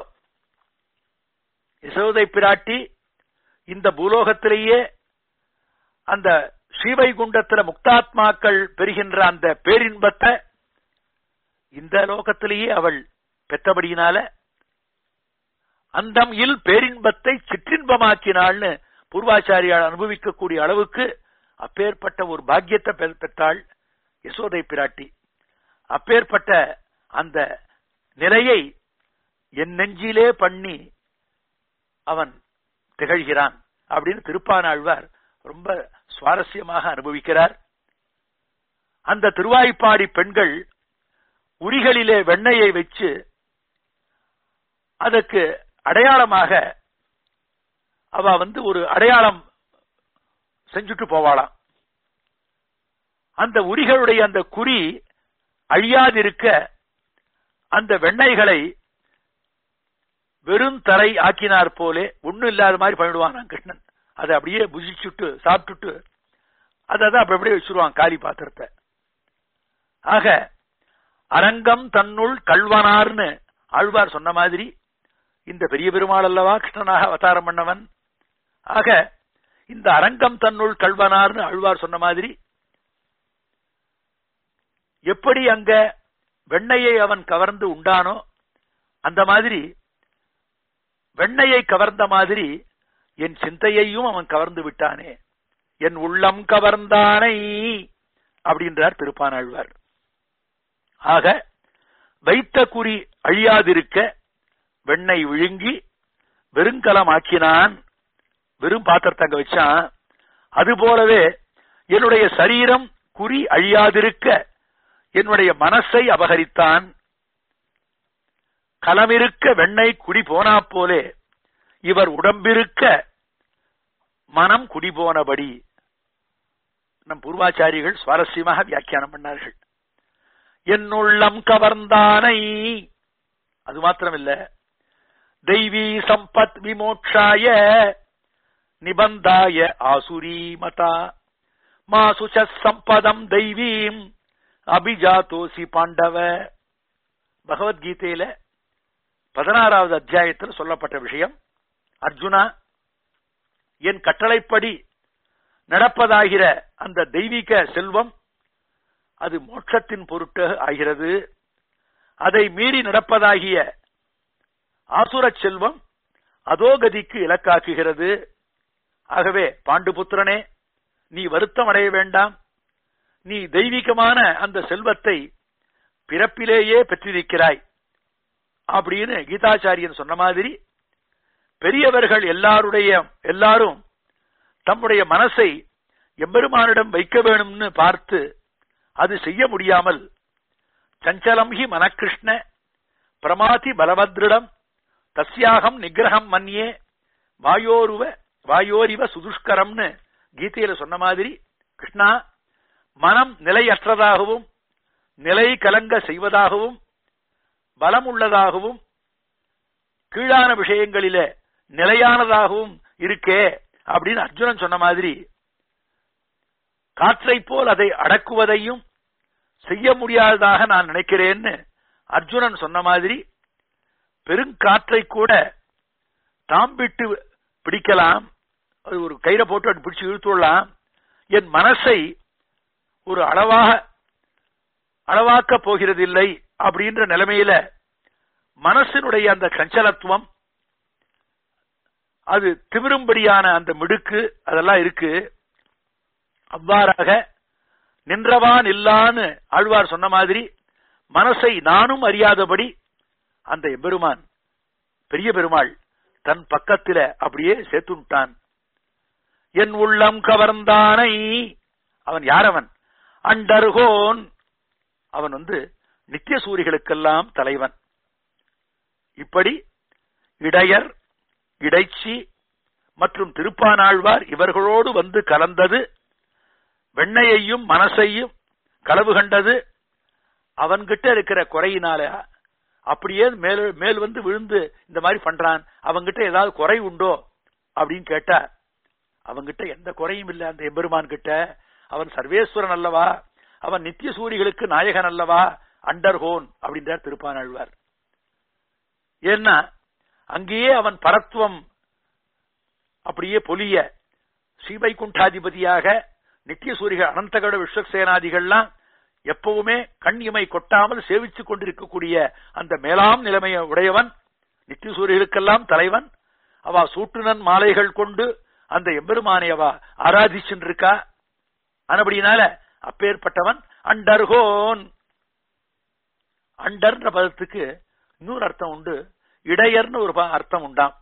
Speaker 1: யசோதை பிராட்டி இந்த பூலோகத்திலேயே அந்த ஸ்ரீவைகுண்டத்துல முக்தாத்மாக்கள் பெறுகின்ற அந்த பேரின்பத்தை இந்த லோகத்திலேயே அவள் பெற்றபடியினால அந்தம் இல் பேரின்பத்தை சிற்றின்பமாக்கினாள்னு பூர்வாச்சாரியால் அனுபவிக்கக்கூடிய அளவுக்கு அப்பேற்பட்ட ஒரு பாக்கியத்தை பெ- பெற்றாள் யசோதை பிராட்டி அப்பேற்பட்ட அந்த நிலையை என் நெஞ்சிலே பண்ணி அவன் திகழ்கிறான் அப்படின்னு திருப்பானாழ்வார் ரொம்ப சுவாரஸ்யமாக அனுபவிக்கிறார் அந்த திருவாய்ப்பாடி பெண்கள் உரிகளிலே வெண்ணெயை வச்சு அதற்கு அடையாளமாக அவ வந்து ஒரு அடையாளம் செஞ்சுட்டு போவாளாம் அந்த உரிகளுடைய அந்த குறி அழியாதிருக்க அந்த வெண்ணெய்களை வெறும் தரை ஆக்கினார் போலே ஒண்ணும் இல்லாத மாதிரி பண்ணிடுவான் கிருஷ்ணன் அதை அப்படியே புஜிச்சுட்டு சாப்பிட்டுட்டு அதை தான் அப்படி அப்படியே வச்சிருவான் காலி பாத்திரத்தை ஆக அரங்கம் தன்னுள் கல்வனார்னு ஆழ்வார் சொன்ன மாதிரி இந்த பெரிய பெருமாள் அல்லவா கிருஷ்ணனாக அவதாரம் பண்ணவன் ஆக இந்த அரங்கம் தன்னுள் கல்வனார்னு ஆழ்வார் சொன்ன மாதிரி எப்படி அங்க வெண்ணையை அவன் கவர்ந்து உண்டானோ அந்த மாதிரி வெண்ணையை கவர்ந்த மாதிரி என் சிந்தையையும் அவன் கவர்ந்து விட்டானே என் உள்ளம் கவர்ந்தானை அப்படின்றார் திருப்பானாழ்வார் ஆக வைத்த குறி அழியாதிருக்க வெண்ணெய் விழுங்கி வெறுங்கலமாக்கினான் வெறும் பாத்திரத்தை அங்க வச்சான் அது போலவே என்னுடைய சரீரம் குறி அழியாதிருக்க என்னுடைய மனசை அபகரித்தான் களமிருக்க வெண்ணெய் குடி போனா போலே இவர் உடம்பிருக்க மனம் குடி போனபடி நம் பூர்வாச்சாரிகள் சுவாரஸ்யமாக வியாக்கியானம் பண்ணார்கள் என்னுள்ளம் கவர்ந்தானை அது மாத்திரமில்ல தெய்வீ சம்பத் விமோட்சாய நிபந்தாய ஆசுரி மதா மாசுச்ச சம்பதம் தெய்வீம் அபிஜாத்தோசி பாண்டவ பகவத்கீதையில பதினாறாவது அத்தியாயத்தில் சொல்லப்பட்ட விஷயம் அர்ஜுனா என் கட்டளைப்படி நடப்பதாகிற அந்த தெய்வீக செல்வம் அது மோட்சத்தின் பொருட்டு ஆகிறது அதை மீறி நடப்பதாகிய ஆசுரச் செல்வம் அதோகதிக்கு இலக்காக்குகிறது ஆகவே பாண்டுபுத்திரனே நீ வருத்தம் அடைய வேண்டாம் நீ தெய்வீகமான அந்த செல்வத்தை பிறப்பிலேயே பெற்றிருக்கிறாய் அப்படின்னு கீதாச்சாரியன் சொன்ன மாதிரி பெரியவர்கள் எல்லாருடைய எல்லாரும் தம்முடைய மனசை எம்பெருமானிடம் வைக்க வேணும்னு பார்த்து அது செய்ய முடியாமல் சஞ்சலம் ஹி மனக்கிருஷ்ண பிரமாதி பலவத்ரிடம் தஸ்யாகம் நிகிரகம் மன்யே வாயோருவ வாயோரிவ சுதுஷ்கரம்னு கீதையில சொன்ன மாதிரி கிருஷ்ணா மனம் நிலையற்றதாகவும் நிலை கலங்க செய்வதாகவும் பலம் உள்ளதாகவும் கீழான விஷயங்களிலே நிலையானதாகவும் இருக்கே அப்படின்னு அர்ஜுனன் சொன்ன மாதிரி காற்றை போல் அதை அடக்குவதையும் செய்ய முடியாததாக நான் நினைக்கிறேன்னு அர்ஜுனன் சொன்ன மாதிரி பெருங்காற்றை கூட தாம் விட்டு பிடிக்கலாம் அது ஒரு கயிறை போட்டு அது பிடிச்சு இழுத்துடலாம் என் மனசை ஒரு அளவாக அளவாக்க போகிறதில்லை அப்படின்ற நிலைமையில மனசினுடைய அந்த சஞ்சலத்துவம் அது திமிரும்படியான அந்த மிடுக்கு அதெல்லாம் இருக்கு அவ்வாறாக நின்றவான் இல்லான்னு ஆழ்வார் சொன்ன மாதிரி மனசை நானும் அறியாதபடி அந்த எம்பெருமான் பெரிய பெருமாள் தன் பக்கத்தில அப்படியே சேர்த்துட்டான் என் உள்ளம் கவர்ந்தானை அவன் யார் அவன் அண்டர்கோன் அவன் வந்து நித்திய சூரிகளுக்கெல்லாம் தலைவன் இப்படி இடையர் இடைச்சி மற்றும் திருப்பானாழ்வார் இவர்களோடு வந்து கலந்தது வெண்ணையையும் மனசையும் களவு கண்டது அவன்கிட்ட இருக்கிற குறையினால அப்படியே மேல் மேல் வந்து விழுந்து இந்த மாதிரி பண்றான் அவன்கிட்ட ஏதாவது குறை உண்டோ அப்படின்னு கேட்டா அவன்கிட்ட எந்த குறையும் இல்ல அந்த எம்பெருமான் கிட்ட அவன் சர்வேஸ்வரன் அல்லவா அவன் நித்திய சூரிகளுக்கு நாயகன் அல்லவா அண்டர்ஹோன் அப்படின்றார் திருப்பானாழ்வார் ஏன்னா அங்கேயே அவன் பரத்துவம் அப்படியே பொலிய ஸ்ரீவைகுண்டாதிபதியாக நித்திய சூரிகள் அனந்தகட விஸ்வசேனாதிகள்லாம் எப்பவுமே கண் இமை கொட்டாமல் சேவித்துக் கொண்டிருக்கக்கூடிய அந்த மேலாம் நிலைமையை உடையவன் நித்திய சூரியர்களுக்கெல்லாம் தலைவன் அவ சூட்டுனன் மாலைகள் கொண்டு அந்த எம்பெருமானை அவ ஆராதிச்சுருக்கா ஆனபடினால அப்பேற்பட்டவன் அண்டர்கோன் அண்டர்ன்ற பதத்துக்கு இன்னொரு அர்த்தம் உண்டு இடையர்னு ஒரு அர்த்தம் உண்டாம்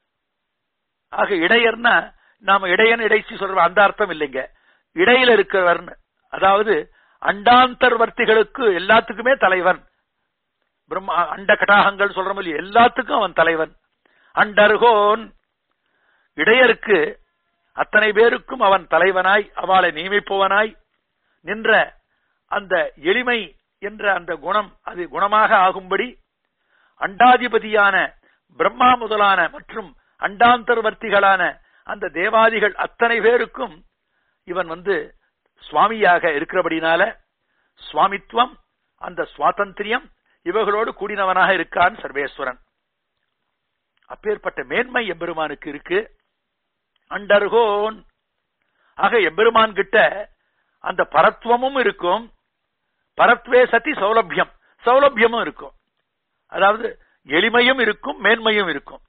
Speaker 1: ஆக இடையர்னா நாம இடையன் இடைச்சி சொல்ற அந்த அர்த்தம் இல்லைங்க இடையில இருக்கிறவர்னு அதாவது அண்டாந்தர்வர்த்திகளுக்கு எல்லாத்துக்குமே தலைவன் பிரம்மா அண்ட கட்டாகங்கள் சொல்ற மாதிரி எல்லாத்துக்கும் அவன் தலைவன் அண்டர்கோன் இடையருக்கு அத்தனை பேருக்கும் அவன் தலைவனாய் அவளை நியமிப்பவனாய் நின்ற அந்த எளிமை என்ற அந்த குணம் அது குணமாக ஆகும்படி அண்டாதிபதியான பிரம்மா முதலான மற்றும் அண்டாந்தர்வர்த்திகளான அந்த தேவாதிகள் அத்தனை பேருக்கும் இவன் வந்து சுவாமியாக இருக்கிறபடினால சுவாமித்துவம் அந்த சுவாதந்திரியம் இவர்களோடு கூடினவனாக இருக்கான் சர்வேஸ்வரன் அப்பேற்பட்ட மேன்மை எம்பெருமானுக்கு இருக்கு அண்டர்கோன் ஆக எம்பெருமான் கிட்ட அந்த பரத்துவமும் இருக்கும் பரத்வே சதி சௌலபியம் சௌலபியமும் இருக்கும் அதாவது எளிமையும் இருக்கும் மேன்மையும் இருக்கும்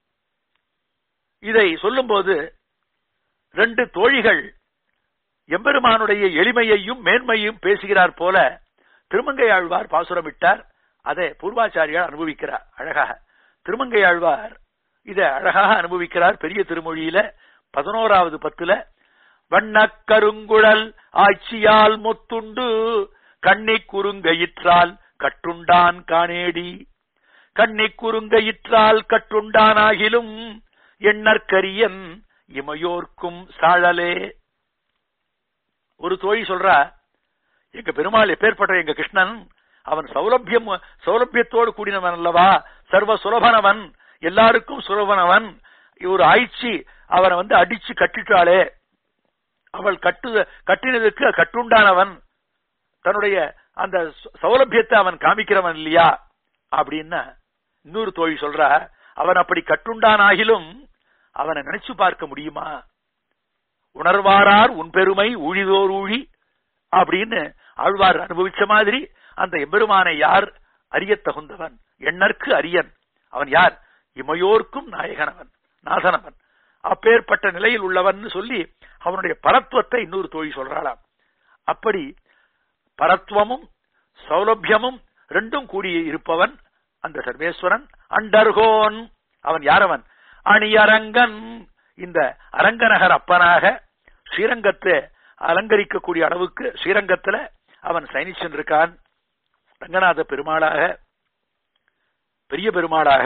Speaker 1: இதை சொல்லும்போது ரெண்டு தோழிகள் எம்பெருமானுடைய எளிமையையும் மேன்மையும் பேசுகிறார் போல திருமங்கை ஆழ்வார் பாசுரமிட்டார் அதை பூர்வாச்சாரியார் அனுபவிக்கிறார் அழகாக திருமங்கை ஆழ்வார் இதை அழகாக அனுபவிக்கிறார் பெரிய திருமொழியில பதினோராவது பத்துல வண்ணக்கருங்குழல் ஆட்சியால் முத்துண்டு கண்ணி குறுங்கயிற்றால் கட்டுண்டான் காணேடி கண்ணி குறுங்கயிற்றால் கட்டுண்டானாகிலும் எண்ணற்கரியன் இமையோர்க்கும் சாழலே ஒரு தோழி சொல்றா எங்க பெருமாள் எப்பேற்பட்ட எங்க கிருஷ்ணன் அவன் சௌலபியம் சௌலபியத்தோடு கூடினவன் அல்லவா சர்வ சுலபனவன் எல்லாருக்கும் சுலபனவன் ஒரு ஆய்ச்சி அவனை வந்து அடிச்சு கட்டிட்டாளே அவள் கட்டு கட்டினதுக்கு கட்டுண்டானவன் தன்னுடைய அந்த சௌலபியத்தை அவன் காமிக்கிறவன் இல்லையா அப்படின்னா இன்னொரு தோழி சொல்றா அவன் அப்படி கட்டுண்டானாகிலும் அவனை நினைச்சு பார்க்க முடியுமா உணர்வாரார் உன் பெருமை ஊழிதோர் ஊழி அப்படின்னு ஆழ்வார் அனுபவிச்ச மாதிரி அந்த எம்பெருமானை யார் அறிய தகுந்தவன் எண்ணற்கு அரியன் அவன் யார் இமையோர்க்கும் நாயகனவன் நாதனவன் அப்பேற்பட்ட நிலையில் உள்ளவன் சொல்லி அவனுடைய பரத்துவத்தை இன்னொரு தோழி சொல்றாளாம் அப்படி பரத்துவமும் சௌலபியமும் ரெண்டும் கூடி இருப்பவன் அந்த சர்வேஸ்வரன் அண்டர்கோன் அவன் யாரவன் அணியரங்கன் இந்த அரங்கநகர் அப்பனாக ஸ்ரீரங்கத்தை அலங்கரிக்கக்கூடிய அளவுக்கு ஸ்ரீரங்கத்துல அவன் சைனிச்சென்றிருக்கான் ரங்கநாத பெருமாளாக பெரிய பெருமாளாக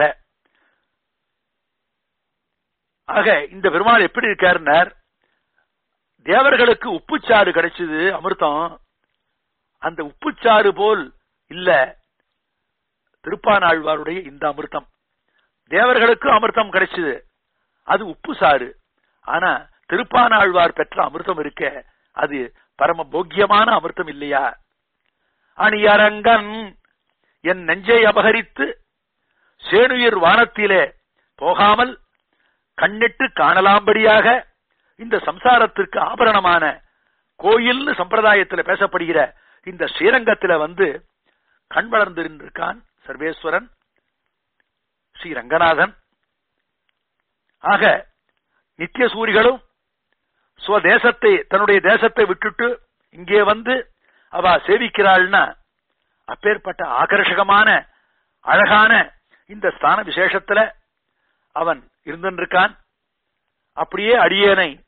Speaker 1: ஆக இந்த பெருமாள் எப்படி இருக்காருன்னார் தேவர்களுக்கு உப்புச்சாறு கிடைச்சது அமிர்தம் அந்த உப்புச்சாறு போல் இல்ல திருப்பானாழ்வாருடைய இந்த அமிர்தம் தேவர்களுக்கு அமிர்தம் கிடைச்சது அது உப்பு சாறு ஆனா திருப்பானாழ்வார் பெற்ற அமிர்தம் இருக்க அது பரம போக்கியமான அமிர்தம் இல்லையா அணியரங்கன் என் நெஞ்சை அபகரித்து சேனுயிர் வானத்திலே போகாமல் கண்ணிட்டு காணலாம்படியாக இந்த சம்சாரத்திற்கு ஆபரணமான கோயில்னு சம்பிரதாயத்துல பேசப்படுகிற இந்த ஸ்ரீரங்கத்துல வந்து கண் வளர்ந்திருந்திருக்கான் சர்வேஸ்வரன் ஸ்ரீ ரங்கநாதன் ஆக நித்திய சூரிகளும் சுவதேசத்தை தன்னுடைய தேசத்தை விட்டுட்டு இங்கே வந்து அவ சேவிக்கிறாள்னா அப்பேற்பட்ட ஆகர்ஷகமான அழகான இந்த ஸ்தான விசேஷத்துல அவன் இருந்திருக்கான் அப்படியே அடியேனை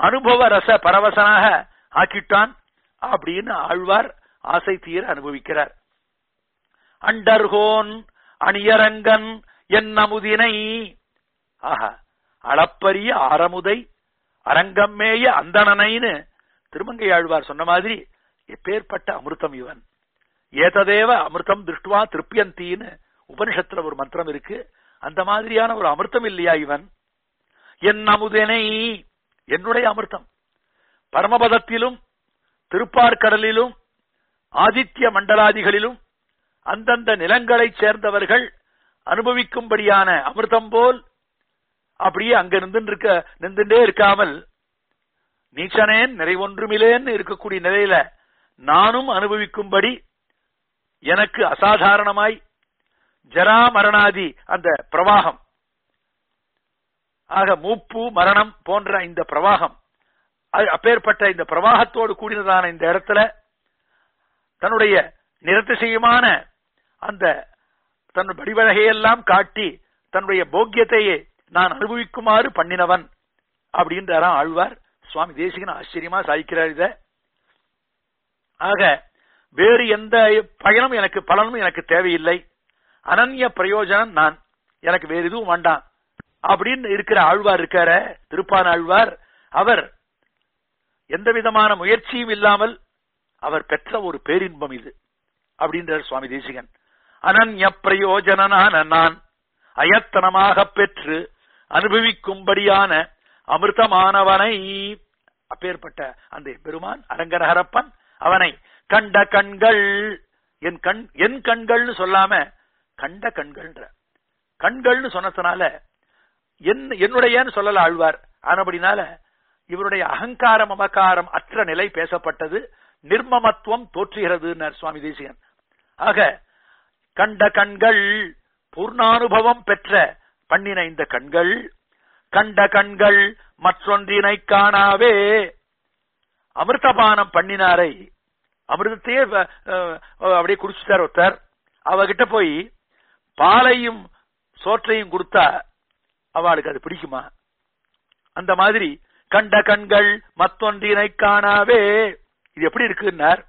Speaker 1: அனுபவ ரச பரவசனாக ஆக்கிட்டான் அப்படின்னு ஆழ்வார் ஆசை தீர அனுபவிக்கிறார் அண்டர்கோன் அணியரங்கன் என் அமுதினை ஆஹா அளப்பரிய ஆரமுதை அரங்கம்மேய அந்தணனைன்னு திருமங்கை ஆழ்வார் சொன்ன மாதிரி எப்பேற்பட்ட அமிர்தம் இவன் ஏததேவ அமிர்தம் திருஷ்டுவா திருப்பியந்தின்னு உபனிஷத்துல ஒரு மந்திரம் இருக்கு அந்த மாதிரியான ஒரு அமிர்தம் இல்லையா இவன் என் அமுதனை என்னுடைய அமிர்தம் பரமபதத்திலும் திருப்பார்கடலிலும் ஆதித்ய மண்டலாதிகளிலும் அந்தந்த நிலங்களைச் சேர்ந்தவர்கள் அனுபவிக்கும்படியான அமிர்தம் போல் அப்படியே அங்க நின்று இருக்க நின்றுட்டே இருக்காமல் நீச்சனேன் நிறைவொன்றுமிலேன்னு இருக்கக்கூடிய நிலையில நானும் அனுபவிக்கும்படி எனக்கு அசாதாரணமாய் ஜரா மரணாதி அந்த பிரவாகம் ஆக மூப்பு மரணம் போன்ற இந்த பிரவாகம் அப்பேற்பட்ட இந்த பிரவாகத்தோடு கூடினதான இந்த இடத்துல தன்னுடைய நிறத்திசயமான அந்த தன் வடிவழகையெல்லாம் காட்டி தன்னுடைய போக்கியத்தையே நான் அனுபவிக்குமாறு பண்ணினவன் அப்படின்றாராம் ஆழ்வார் சுவாமி தேசிகன் ஆச்சரியமா சாதிக்கிறார் இத ஆக வேறு எந்த பயனும் எனக்கு பலனும் எனக்கு தேவையில்லை அனன்ய பிரயோஜனம் நான் எனக்கு வேறு எதுவும் வேண்டாம் அப்படின்னு இருக்கிற ஆழ்வார் இருக்கார திருப்பான ஆழ்வார் அவர் எந்த விதமான முயற்சியும் இல்லாமல் அவர் பெற்ற ஒரு பேரின்பம் இது அப்படின்றார் சுவாமி தேசிகன் அனன்ய பிரயோஜனான நான் அயத்தனமாக பெற்று அனுபவிக்கும்படியான அமிர்தமானவனை அப்பேற்பட்ட அந்த பெருமான் அரங்கரஹரப்பன் அவனை கண்ட கண்கள் என் கண் என் கண்கள்னு சொல்லாம கண்ட கண்கள்ன்ற கண்கள்னு சொன்னதுனால என் என்னுடையன்னு சொல்லல ஆழ்வார் ஆனபடினால இவருடைய அகங்காரம் அமகாரம் அற்ற நிலை பேசப்பட்டது நிர்மமத்துவம் தோற்றுகிறது சுவாமி தேசிகன் ஆக கண்ட கண்கள் பூர்ணானுபவம் பெற்ற பண்ணின இந்த கண்கள் கண்ட கண்கள் மற்றொன்றினை காணாவே அமிர்தபானம் பண்ணினாரை அமிர்தத்தையே அப்படியே குடிச்சுட்டார் ஒருத்தர் அவகிட்ட போய் பாலையும் சோற்றையும் கொடுத்தா அவளுக்கு அது பிடிக்குமா அந்த மாதிரி கண்ட கண்கள் மத்தொன்றினை காணாவே இது எப்படி இருக்குன்னார்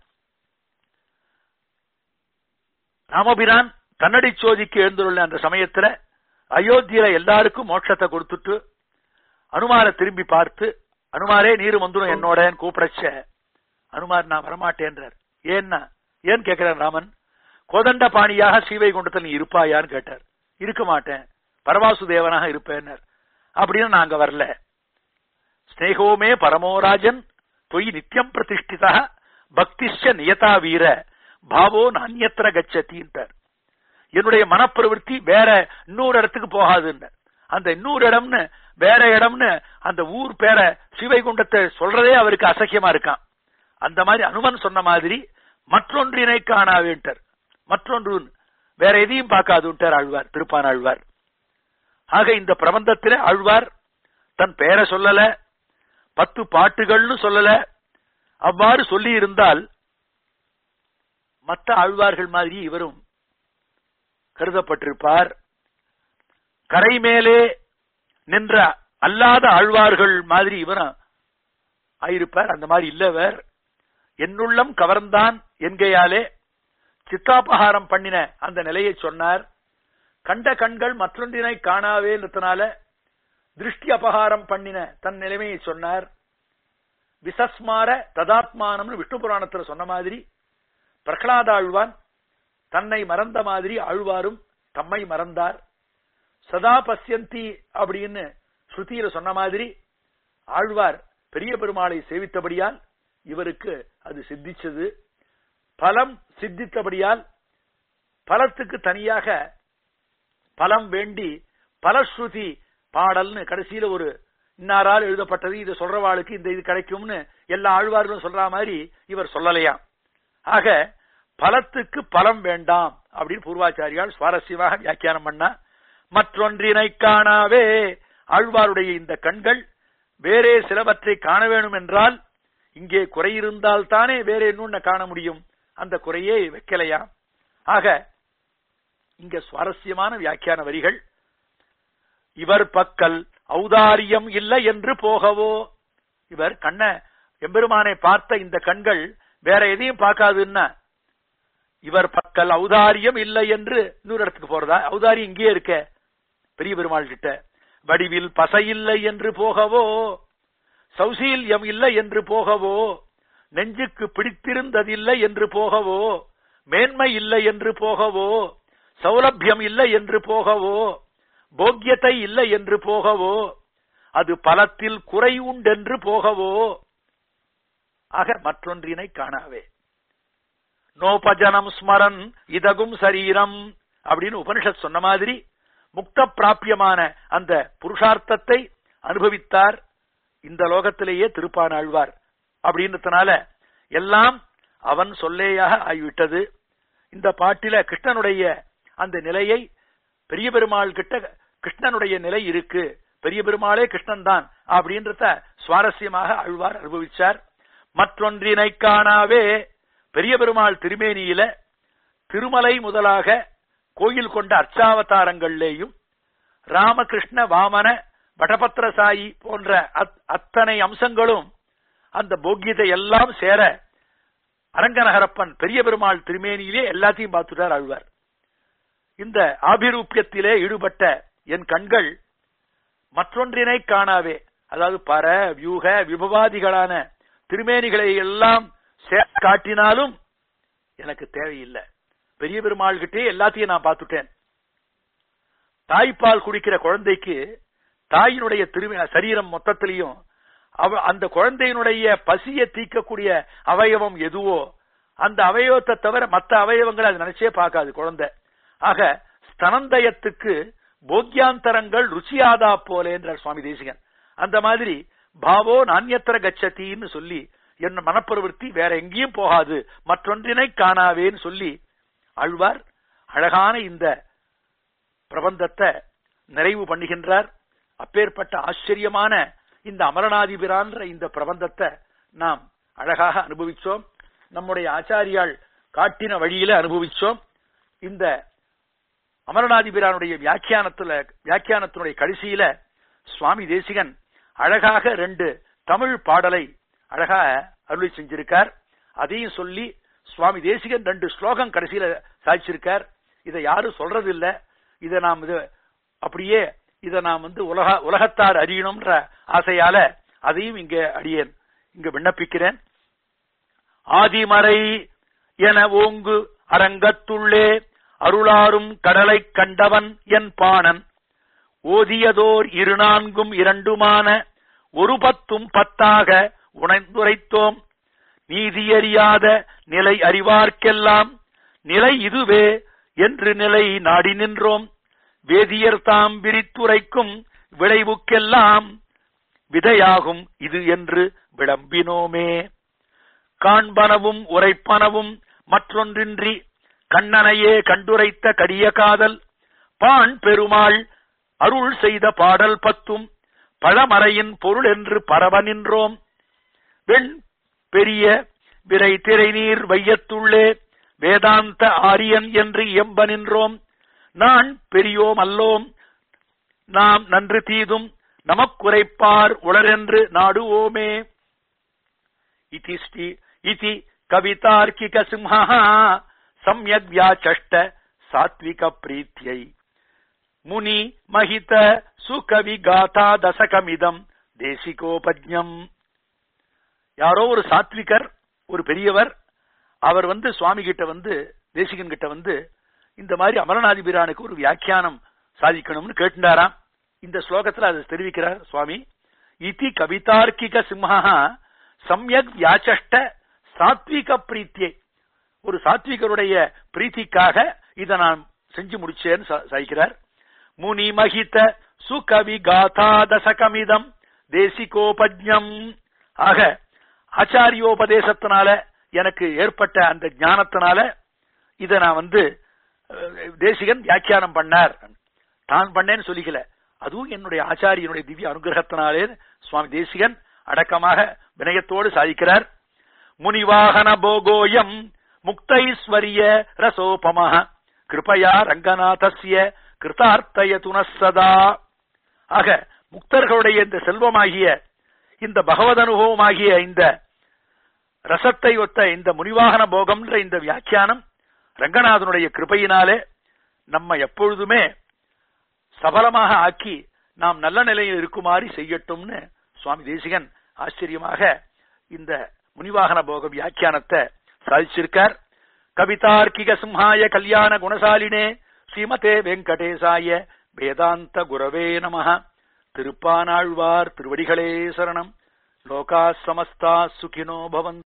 Speaker 1: ராமபிரான் கண்ணடி சோதிக்கு எழுந்துள்ள அந்த சமயத்துல அயோத்தியில எல்லாருக்கும் மோட்சத்தை கொடுத்துட்டு அனுமார திரும்பி பார்த்து அனுமாரே நீரு வந்துடும் என்னோட கூப்பிடச்ச அனுமார் நான் வரமாட்டேன்றார் ஏன்னா ஏன் கேட்கிறான் ராமன் கோதண்ட பாணியாக சீவை குண்டத்தில் நீ இருப்பாயான்னு கேட்டார் இருக்க மாட்டேன் பரவாசு தேவனாக இருப்பேன்னார் அப்படின்னு நான் அங்க வரல ஸ்னேகோமே பரமோராஜன் தொய் நித்தியம் பிரதிஷ்டிதா பக்திஷ நியதா வீர பாவோ நானியத்திர கச்சத்தின்ட்டார் என்னுடைய மனப்பிரவருத்தி வேற இன்னொரு இடத்துக்கு போகாதுன்னு அந்த இன்னொரு இடம்னு வேற இடம்னு அந்த ஊர் பேர சிவைகுண்டத்தை சொல்றதே அவருக்கு அசக்கியமா இருக்கான் அந்த மாதிரி அனுமன் சொன்ன மாதிரி மற்றொன்றினை காணாவேன்ட்டார் மற்றொன்று வேற எதையும் பார்க்காதுன்ட்டார் ஆழ்வார் திருப்பான் ஆழ்வார் ஆக இந்த பிரபந்தத்தில ஆழ்வார் தன் பெயரை சொல்லல பத்து பாட்டுகள்னு சொல்லல அவ்வாறு சொல்லி இருந்தால் மற்ற ஆழ்வார்கள் மாதிரி இவரும் கருதப்பட்டிருப்பார் கரை மேலே நின்ற அல்லாத ஆழ்வார்கள் மாதிரி இவரும் ஆயிருப்பார் அந்த மாதிரி இல்லவர் என்னுள்ளம் கவர்ந்தான் என்கையாலே சித்தாபகாரம் பண்ணின அந்த நிலையை சொன்னார் கண்ட கண்கள் மற்றொன்றினை காணாவேன்றதுனால திருஷ்டி அபகாரம் பண்ணின தன் நிலைமையை சொன்னார் விசஸ்மார ததாத்மானம்னு விஷ்ணு புராணத்துல சொன்ன மாதிரி பிரகலாத ஆழ்வான் தன்னை மறந்த மாதிரி ஆழ்வாரும் தம்மை மறந்தார் சதா பசியந்தி அப்படின்னு ஸ்ருதியில சொன்ன மாதிரி ஆழ்வார் பெரிய பெருமாளை சேவித்தபடியால் இவருக்கு அது சித்திச்சது பலம் சித்தித்தபடியால் பலத்துக்கு தனியாக பலம் வேண்டி பலஸ்ருதி பாடல்னு கடைசியில ஒரு இன்னாரால் எழுதப்பட்டது இது சொல்றவாளுக்கு இந்த இது கிடைக்கும்னு எல்லா ஆழ்வார்களும் சொல்ற மாதிரி இவர் சொல்லலையாம் ஆக பலத்துக்கு பலம் வேண்டாம் அப்படின்னு பூர்வாச்சாரியால் சுவாரஸ்யமாக வியாக்கியானம் பண்ணா மற்றொன்றினை காணாவே ஆழ்வாருடைய இந்த கண்கள் வேறே சிலவற்றை காண வேணும் என்றால் இங்கே குறை இருந்தால் தானே வேற இன்னொன்னு காண முடியும் அந்த குறையே வைக்கலையா ஆக இங்க சுவாரஸ்யமான வியாக்கியான வரிகள் இவர் பக்கல் ஔதாரியம் இல்லை என்று போகவோ இவர் கண்ண எம்பெருமானை பார்த்த இந்த கண்கள் வேற எதையும் பார்க்காதுன்னா இவர் பக்கல் ஔதாரியம் இல்லை என்று இன்னொரு இடத்துக்கு போறதா ஔதாரியம் இங்கேயே இருக்க பெரிய பெருமாள் கிட்ட வடிவில் பசை இல்லை என்று போகவோ சௌசீல்யம் இல்லை என்று போகவோ நெஞ்சுக்கு பிடித்திருந்ததில்லை என்று போகவோ மேன்மை இல்லை என்று போகவோ சௌலபியம் இல்லை என்று போகவோ போக்கியத்தை இல்லை என்று போகவோ அது பலத்தில் குறை உண்டென்று போகவோ ஆக மற்றொன்றினை காணாவே நோபஜனம் ஸ்மரன் இதகும் சரீரம் அப்படின்னு உபனிஷத் சொன்ன மாதிரி முக்த பிராபியமான அந்த புருஷார்த்தத்தை அனுபவித்தார் இந்த லோகத்திலேயே திருப்பானாழ்வார் அப்படின்றதுனால எல்லாம் அவன் சொல்லேயாக ஆகிவிட்டது இந்த பாட்டில கிருஷ்ணனுடைய அந்த நிலையை பெரிய பெருமாள் கிட்ட கிருஷ்ணனுடைய நிலை இருக்கு பெரிய பெருமாளே கிருஷ்ணன் தான் அப்படின்றத சுவாரஸ்யமாக ஆழ்வார் அனுபவிச்சார் மற்றொன்றினை காணாவே பெரிய பெருமாள் திருமேனியில திருமலை முதலாக கோயில் கொண்ட அர்ச்சாவதாரங்கள்லேயும் ராமகிருஷ்ண வாமன வடபத்திரசாயி போன்ற அத்தனை அம்சங்களும் அந்த போக்கியத்தை எல்லாம் சேர அரங்கநகரப்பன் பெரிய பெருமாள் திருமேனியிலே எல்லாத்தையும் பார்த்துட்டார் ஆழ்வார் இந்த ஆபிரூப்பியத்திலே ஈடுபட்ட என் கண்கள் மற்றொன்றினை காணாவே அதாவது பர வியூக விபவாதிகளான திருமேனிகளை எல்லாம் காட்டினாலும் எனக்கு தேவையில்லை பெரிய பெருமாள் கிட்டே எல்லாத்தையும் நான் பார்த்துட்டேன் தாய்ப்பால் குடிக்கிற குழந்தைக்கு தாயினுடைய திரும சரீரம் மொத்தத்திலையும் அவ அந்த குழந்தையினுடைய பசியை தீர்க்கக்கூடிய அவயவம் எதுவோ அந்த அவயவத்தை தவிர மற்ற அவயவங்களை அது நினைச்சே பார்க்காது குழந்தை ஆக ஸ்தனந்தயத்துக்கு போக்கியாந்தரங்கள் ருச்சியாதா போலே என்றார் சுவாமி தேசிகன் அந்த மாதிரி பாவோ நானியத்திர கச்சத்தின்னு சொல்லி என் மனப்பிரவருத்தி வேற எங்கேயும் போகாது மற்றொன்றினை காணாவேன்னு சொல்லி ஆழ்வார் அழகான இந்த பிரபந்தத்தை நிறைவு பண்ணுகின்றார் அப்பேற்பட்ட ஆச்சரியமான இந்த அமரநாதிபிரான்ற இந்த பிரபந்தத்தை நாம் அழகாக அனுபவிச்சோம் நம்முடைய ஆச்சாரியால் காட்டின வழியில அனுபவிச்சோம் இந்த அமரநாதிபிரானுடைய வியாக்கியானத்துல வியாக்கியானத்தினுடைய கடைசியில சுவாமி தேசிகன் அழகாக ரெண்டு தமிழ் பாடலை அழகா அருளி செஞ்சிருக்கார் அதையும் சொல்லி சுவாமி தேசிகன் ரெண்டு ஸ்லோகம் கடைசியில சாதிச்சிருக்கார் இதை யாரும் சொல்றது இல்ல இதை நாம் இது அப்படியே இதை நாம் வந்து உலக உலகத்தார் அறியணும்ன்ற ஆசையால அதையும் இங்க அடியேன் இங்க விண்ணப்பிக்கிறேன் ஆதிமறை என ஓங்கு அரங்கத்துள்ளே அருளாரும் கடலை கண்டவன் என் பாணன் ஓதியதோர் இரு நான்கும் இரண்டுமான ஒரு பத்தும் பத்தாக உணைந்துரைத்தோம் நீதியறியாத நிலை அறிவார்க்கெல்லாம் நிலை இதுவே என்று நிலை நாடி நின்றோம் வேதியர் தாம் விரித்துரைக்கும் விளைவுக்கெல்லாம் விதையாகும் இது என்று விளம்பினோமே காண்பனவும் உரைப்பனவும் மற்றொன்றின்றி கண்ணனையே கண்டுரைத்த கடிய காதல் பாண் பெருமாள் அருள் செய்த பாடல் பத்தும் பழமறையின் பொருள் என்று பரவ நின்றோம் வெண் பெரிய விரை திரை நீர் வையத்துள்ளே வேதாந்த ஆரியன் என்று எம்ப நின்றோம் நான் பெரியோம் அல்லோம் நாம் நன்று தீதும் நமக்குரைப்பார் உளரென்று நாடுவோமே இதி ஸ்ரீ இதி கவிதார்க்கிக சிம்ஹா சம்யக் வியாச்சஷ்ட சாத்விக பிரீத்தியை முனி மகித சுகவி காதா தசகமிதம் தேசிகோபஜ்யம் யாரோ ஒரு சாத்விகர் ஒரு பெரியவர் அவர் வந்து சுவாமி கிட்ட வந்து தேசிகன் கிட்ட வந்து இந்த மாதிரி அமரநாதிபிரானுக்கு ஒரு வியாக்கியானம் சாதிக்கணும்னு கேட்டுண்டாராம் இந்த ஸ்லோகத்துல அதை தெரிவிக்கிறார் சுவாமி இதி கவிதார்க்கிக சிம்ஹா சம்யக் வியாச்சஷ்ட சாத்விக பிரீத்தியை ஒரு சாத்விகருடைய பிரீத்திக்காக இதை நான் செஞ்சு முடிச்சேன்னு சாதிக்கிறார் முனி மகித சுகவி காதா தசகமிதம் தேசிகோபஜ்யம் ஆக ஆச்சாரியோபதேசத்தினால எனக்கு ஏற்பட்ட அந்த ஞானத்தினால இத நான் வந்து தேசிகன் வியாக்கியானம் பண்ணார் தான் பண்ணேன்னு சொல்லிக்கல அதுவும் என்னுடைய ஆச்சாரியனுடைய திவ்ய அனுகிரகத்தினாலே சுவாமி தேசிகன் அடக்கமாக வினயத்தோடு சாதிக்கிறார் முனிவாகன போகோயம் முக்தைஸ்வரிய ரசோபம கிருபயா ரங்கநாதஸ்ய கிருதார்த்தய துனசதா ஆக முக்தர்களுடைய இந்த செல்வமாகிய இந்த பகவத் அனுபவமாகிய இந்த ரசத்தை ஒத்த இந்த முனிவாகன போகம்ன்ற இந்த வியாக்கியானம் ரங்கநாதனுடைய கிருபையினாலே நம்ம எப்பொழுதுமே சபலமாக ஆக்கி நாம் நல்ல நிலையில் இருக்குமாறு செய்யட்டும்னு சுவாமி தேசிகன் ஆச்சரியமாக இந்த முனிவாகன போக வியாக்கியானத்தை சாதிச்சிருக்கார் கவிதார்க்கிக சிம்ஹாய கல்யாண குணசாலினே ஸ்ரீமதே வெங்கடேசாய வேதாந்த குரவே நம திருப்பானாழ்வார் திருவடிகளே சரணம் லோகா சமஸ்தா சுகினோ பவன்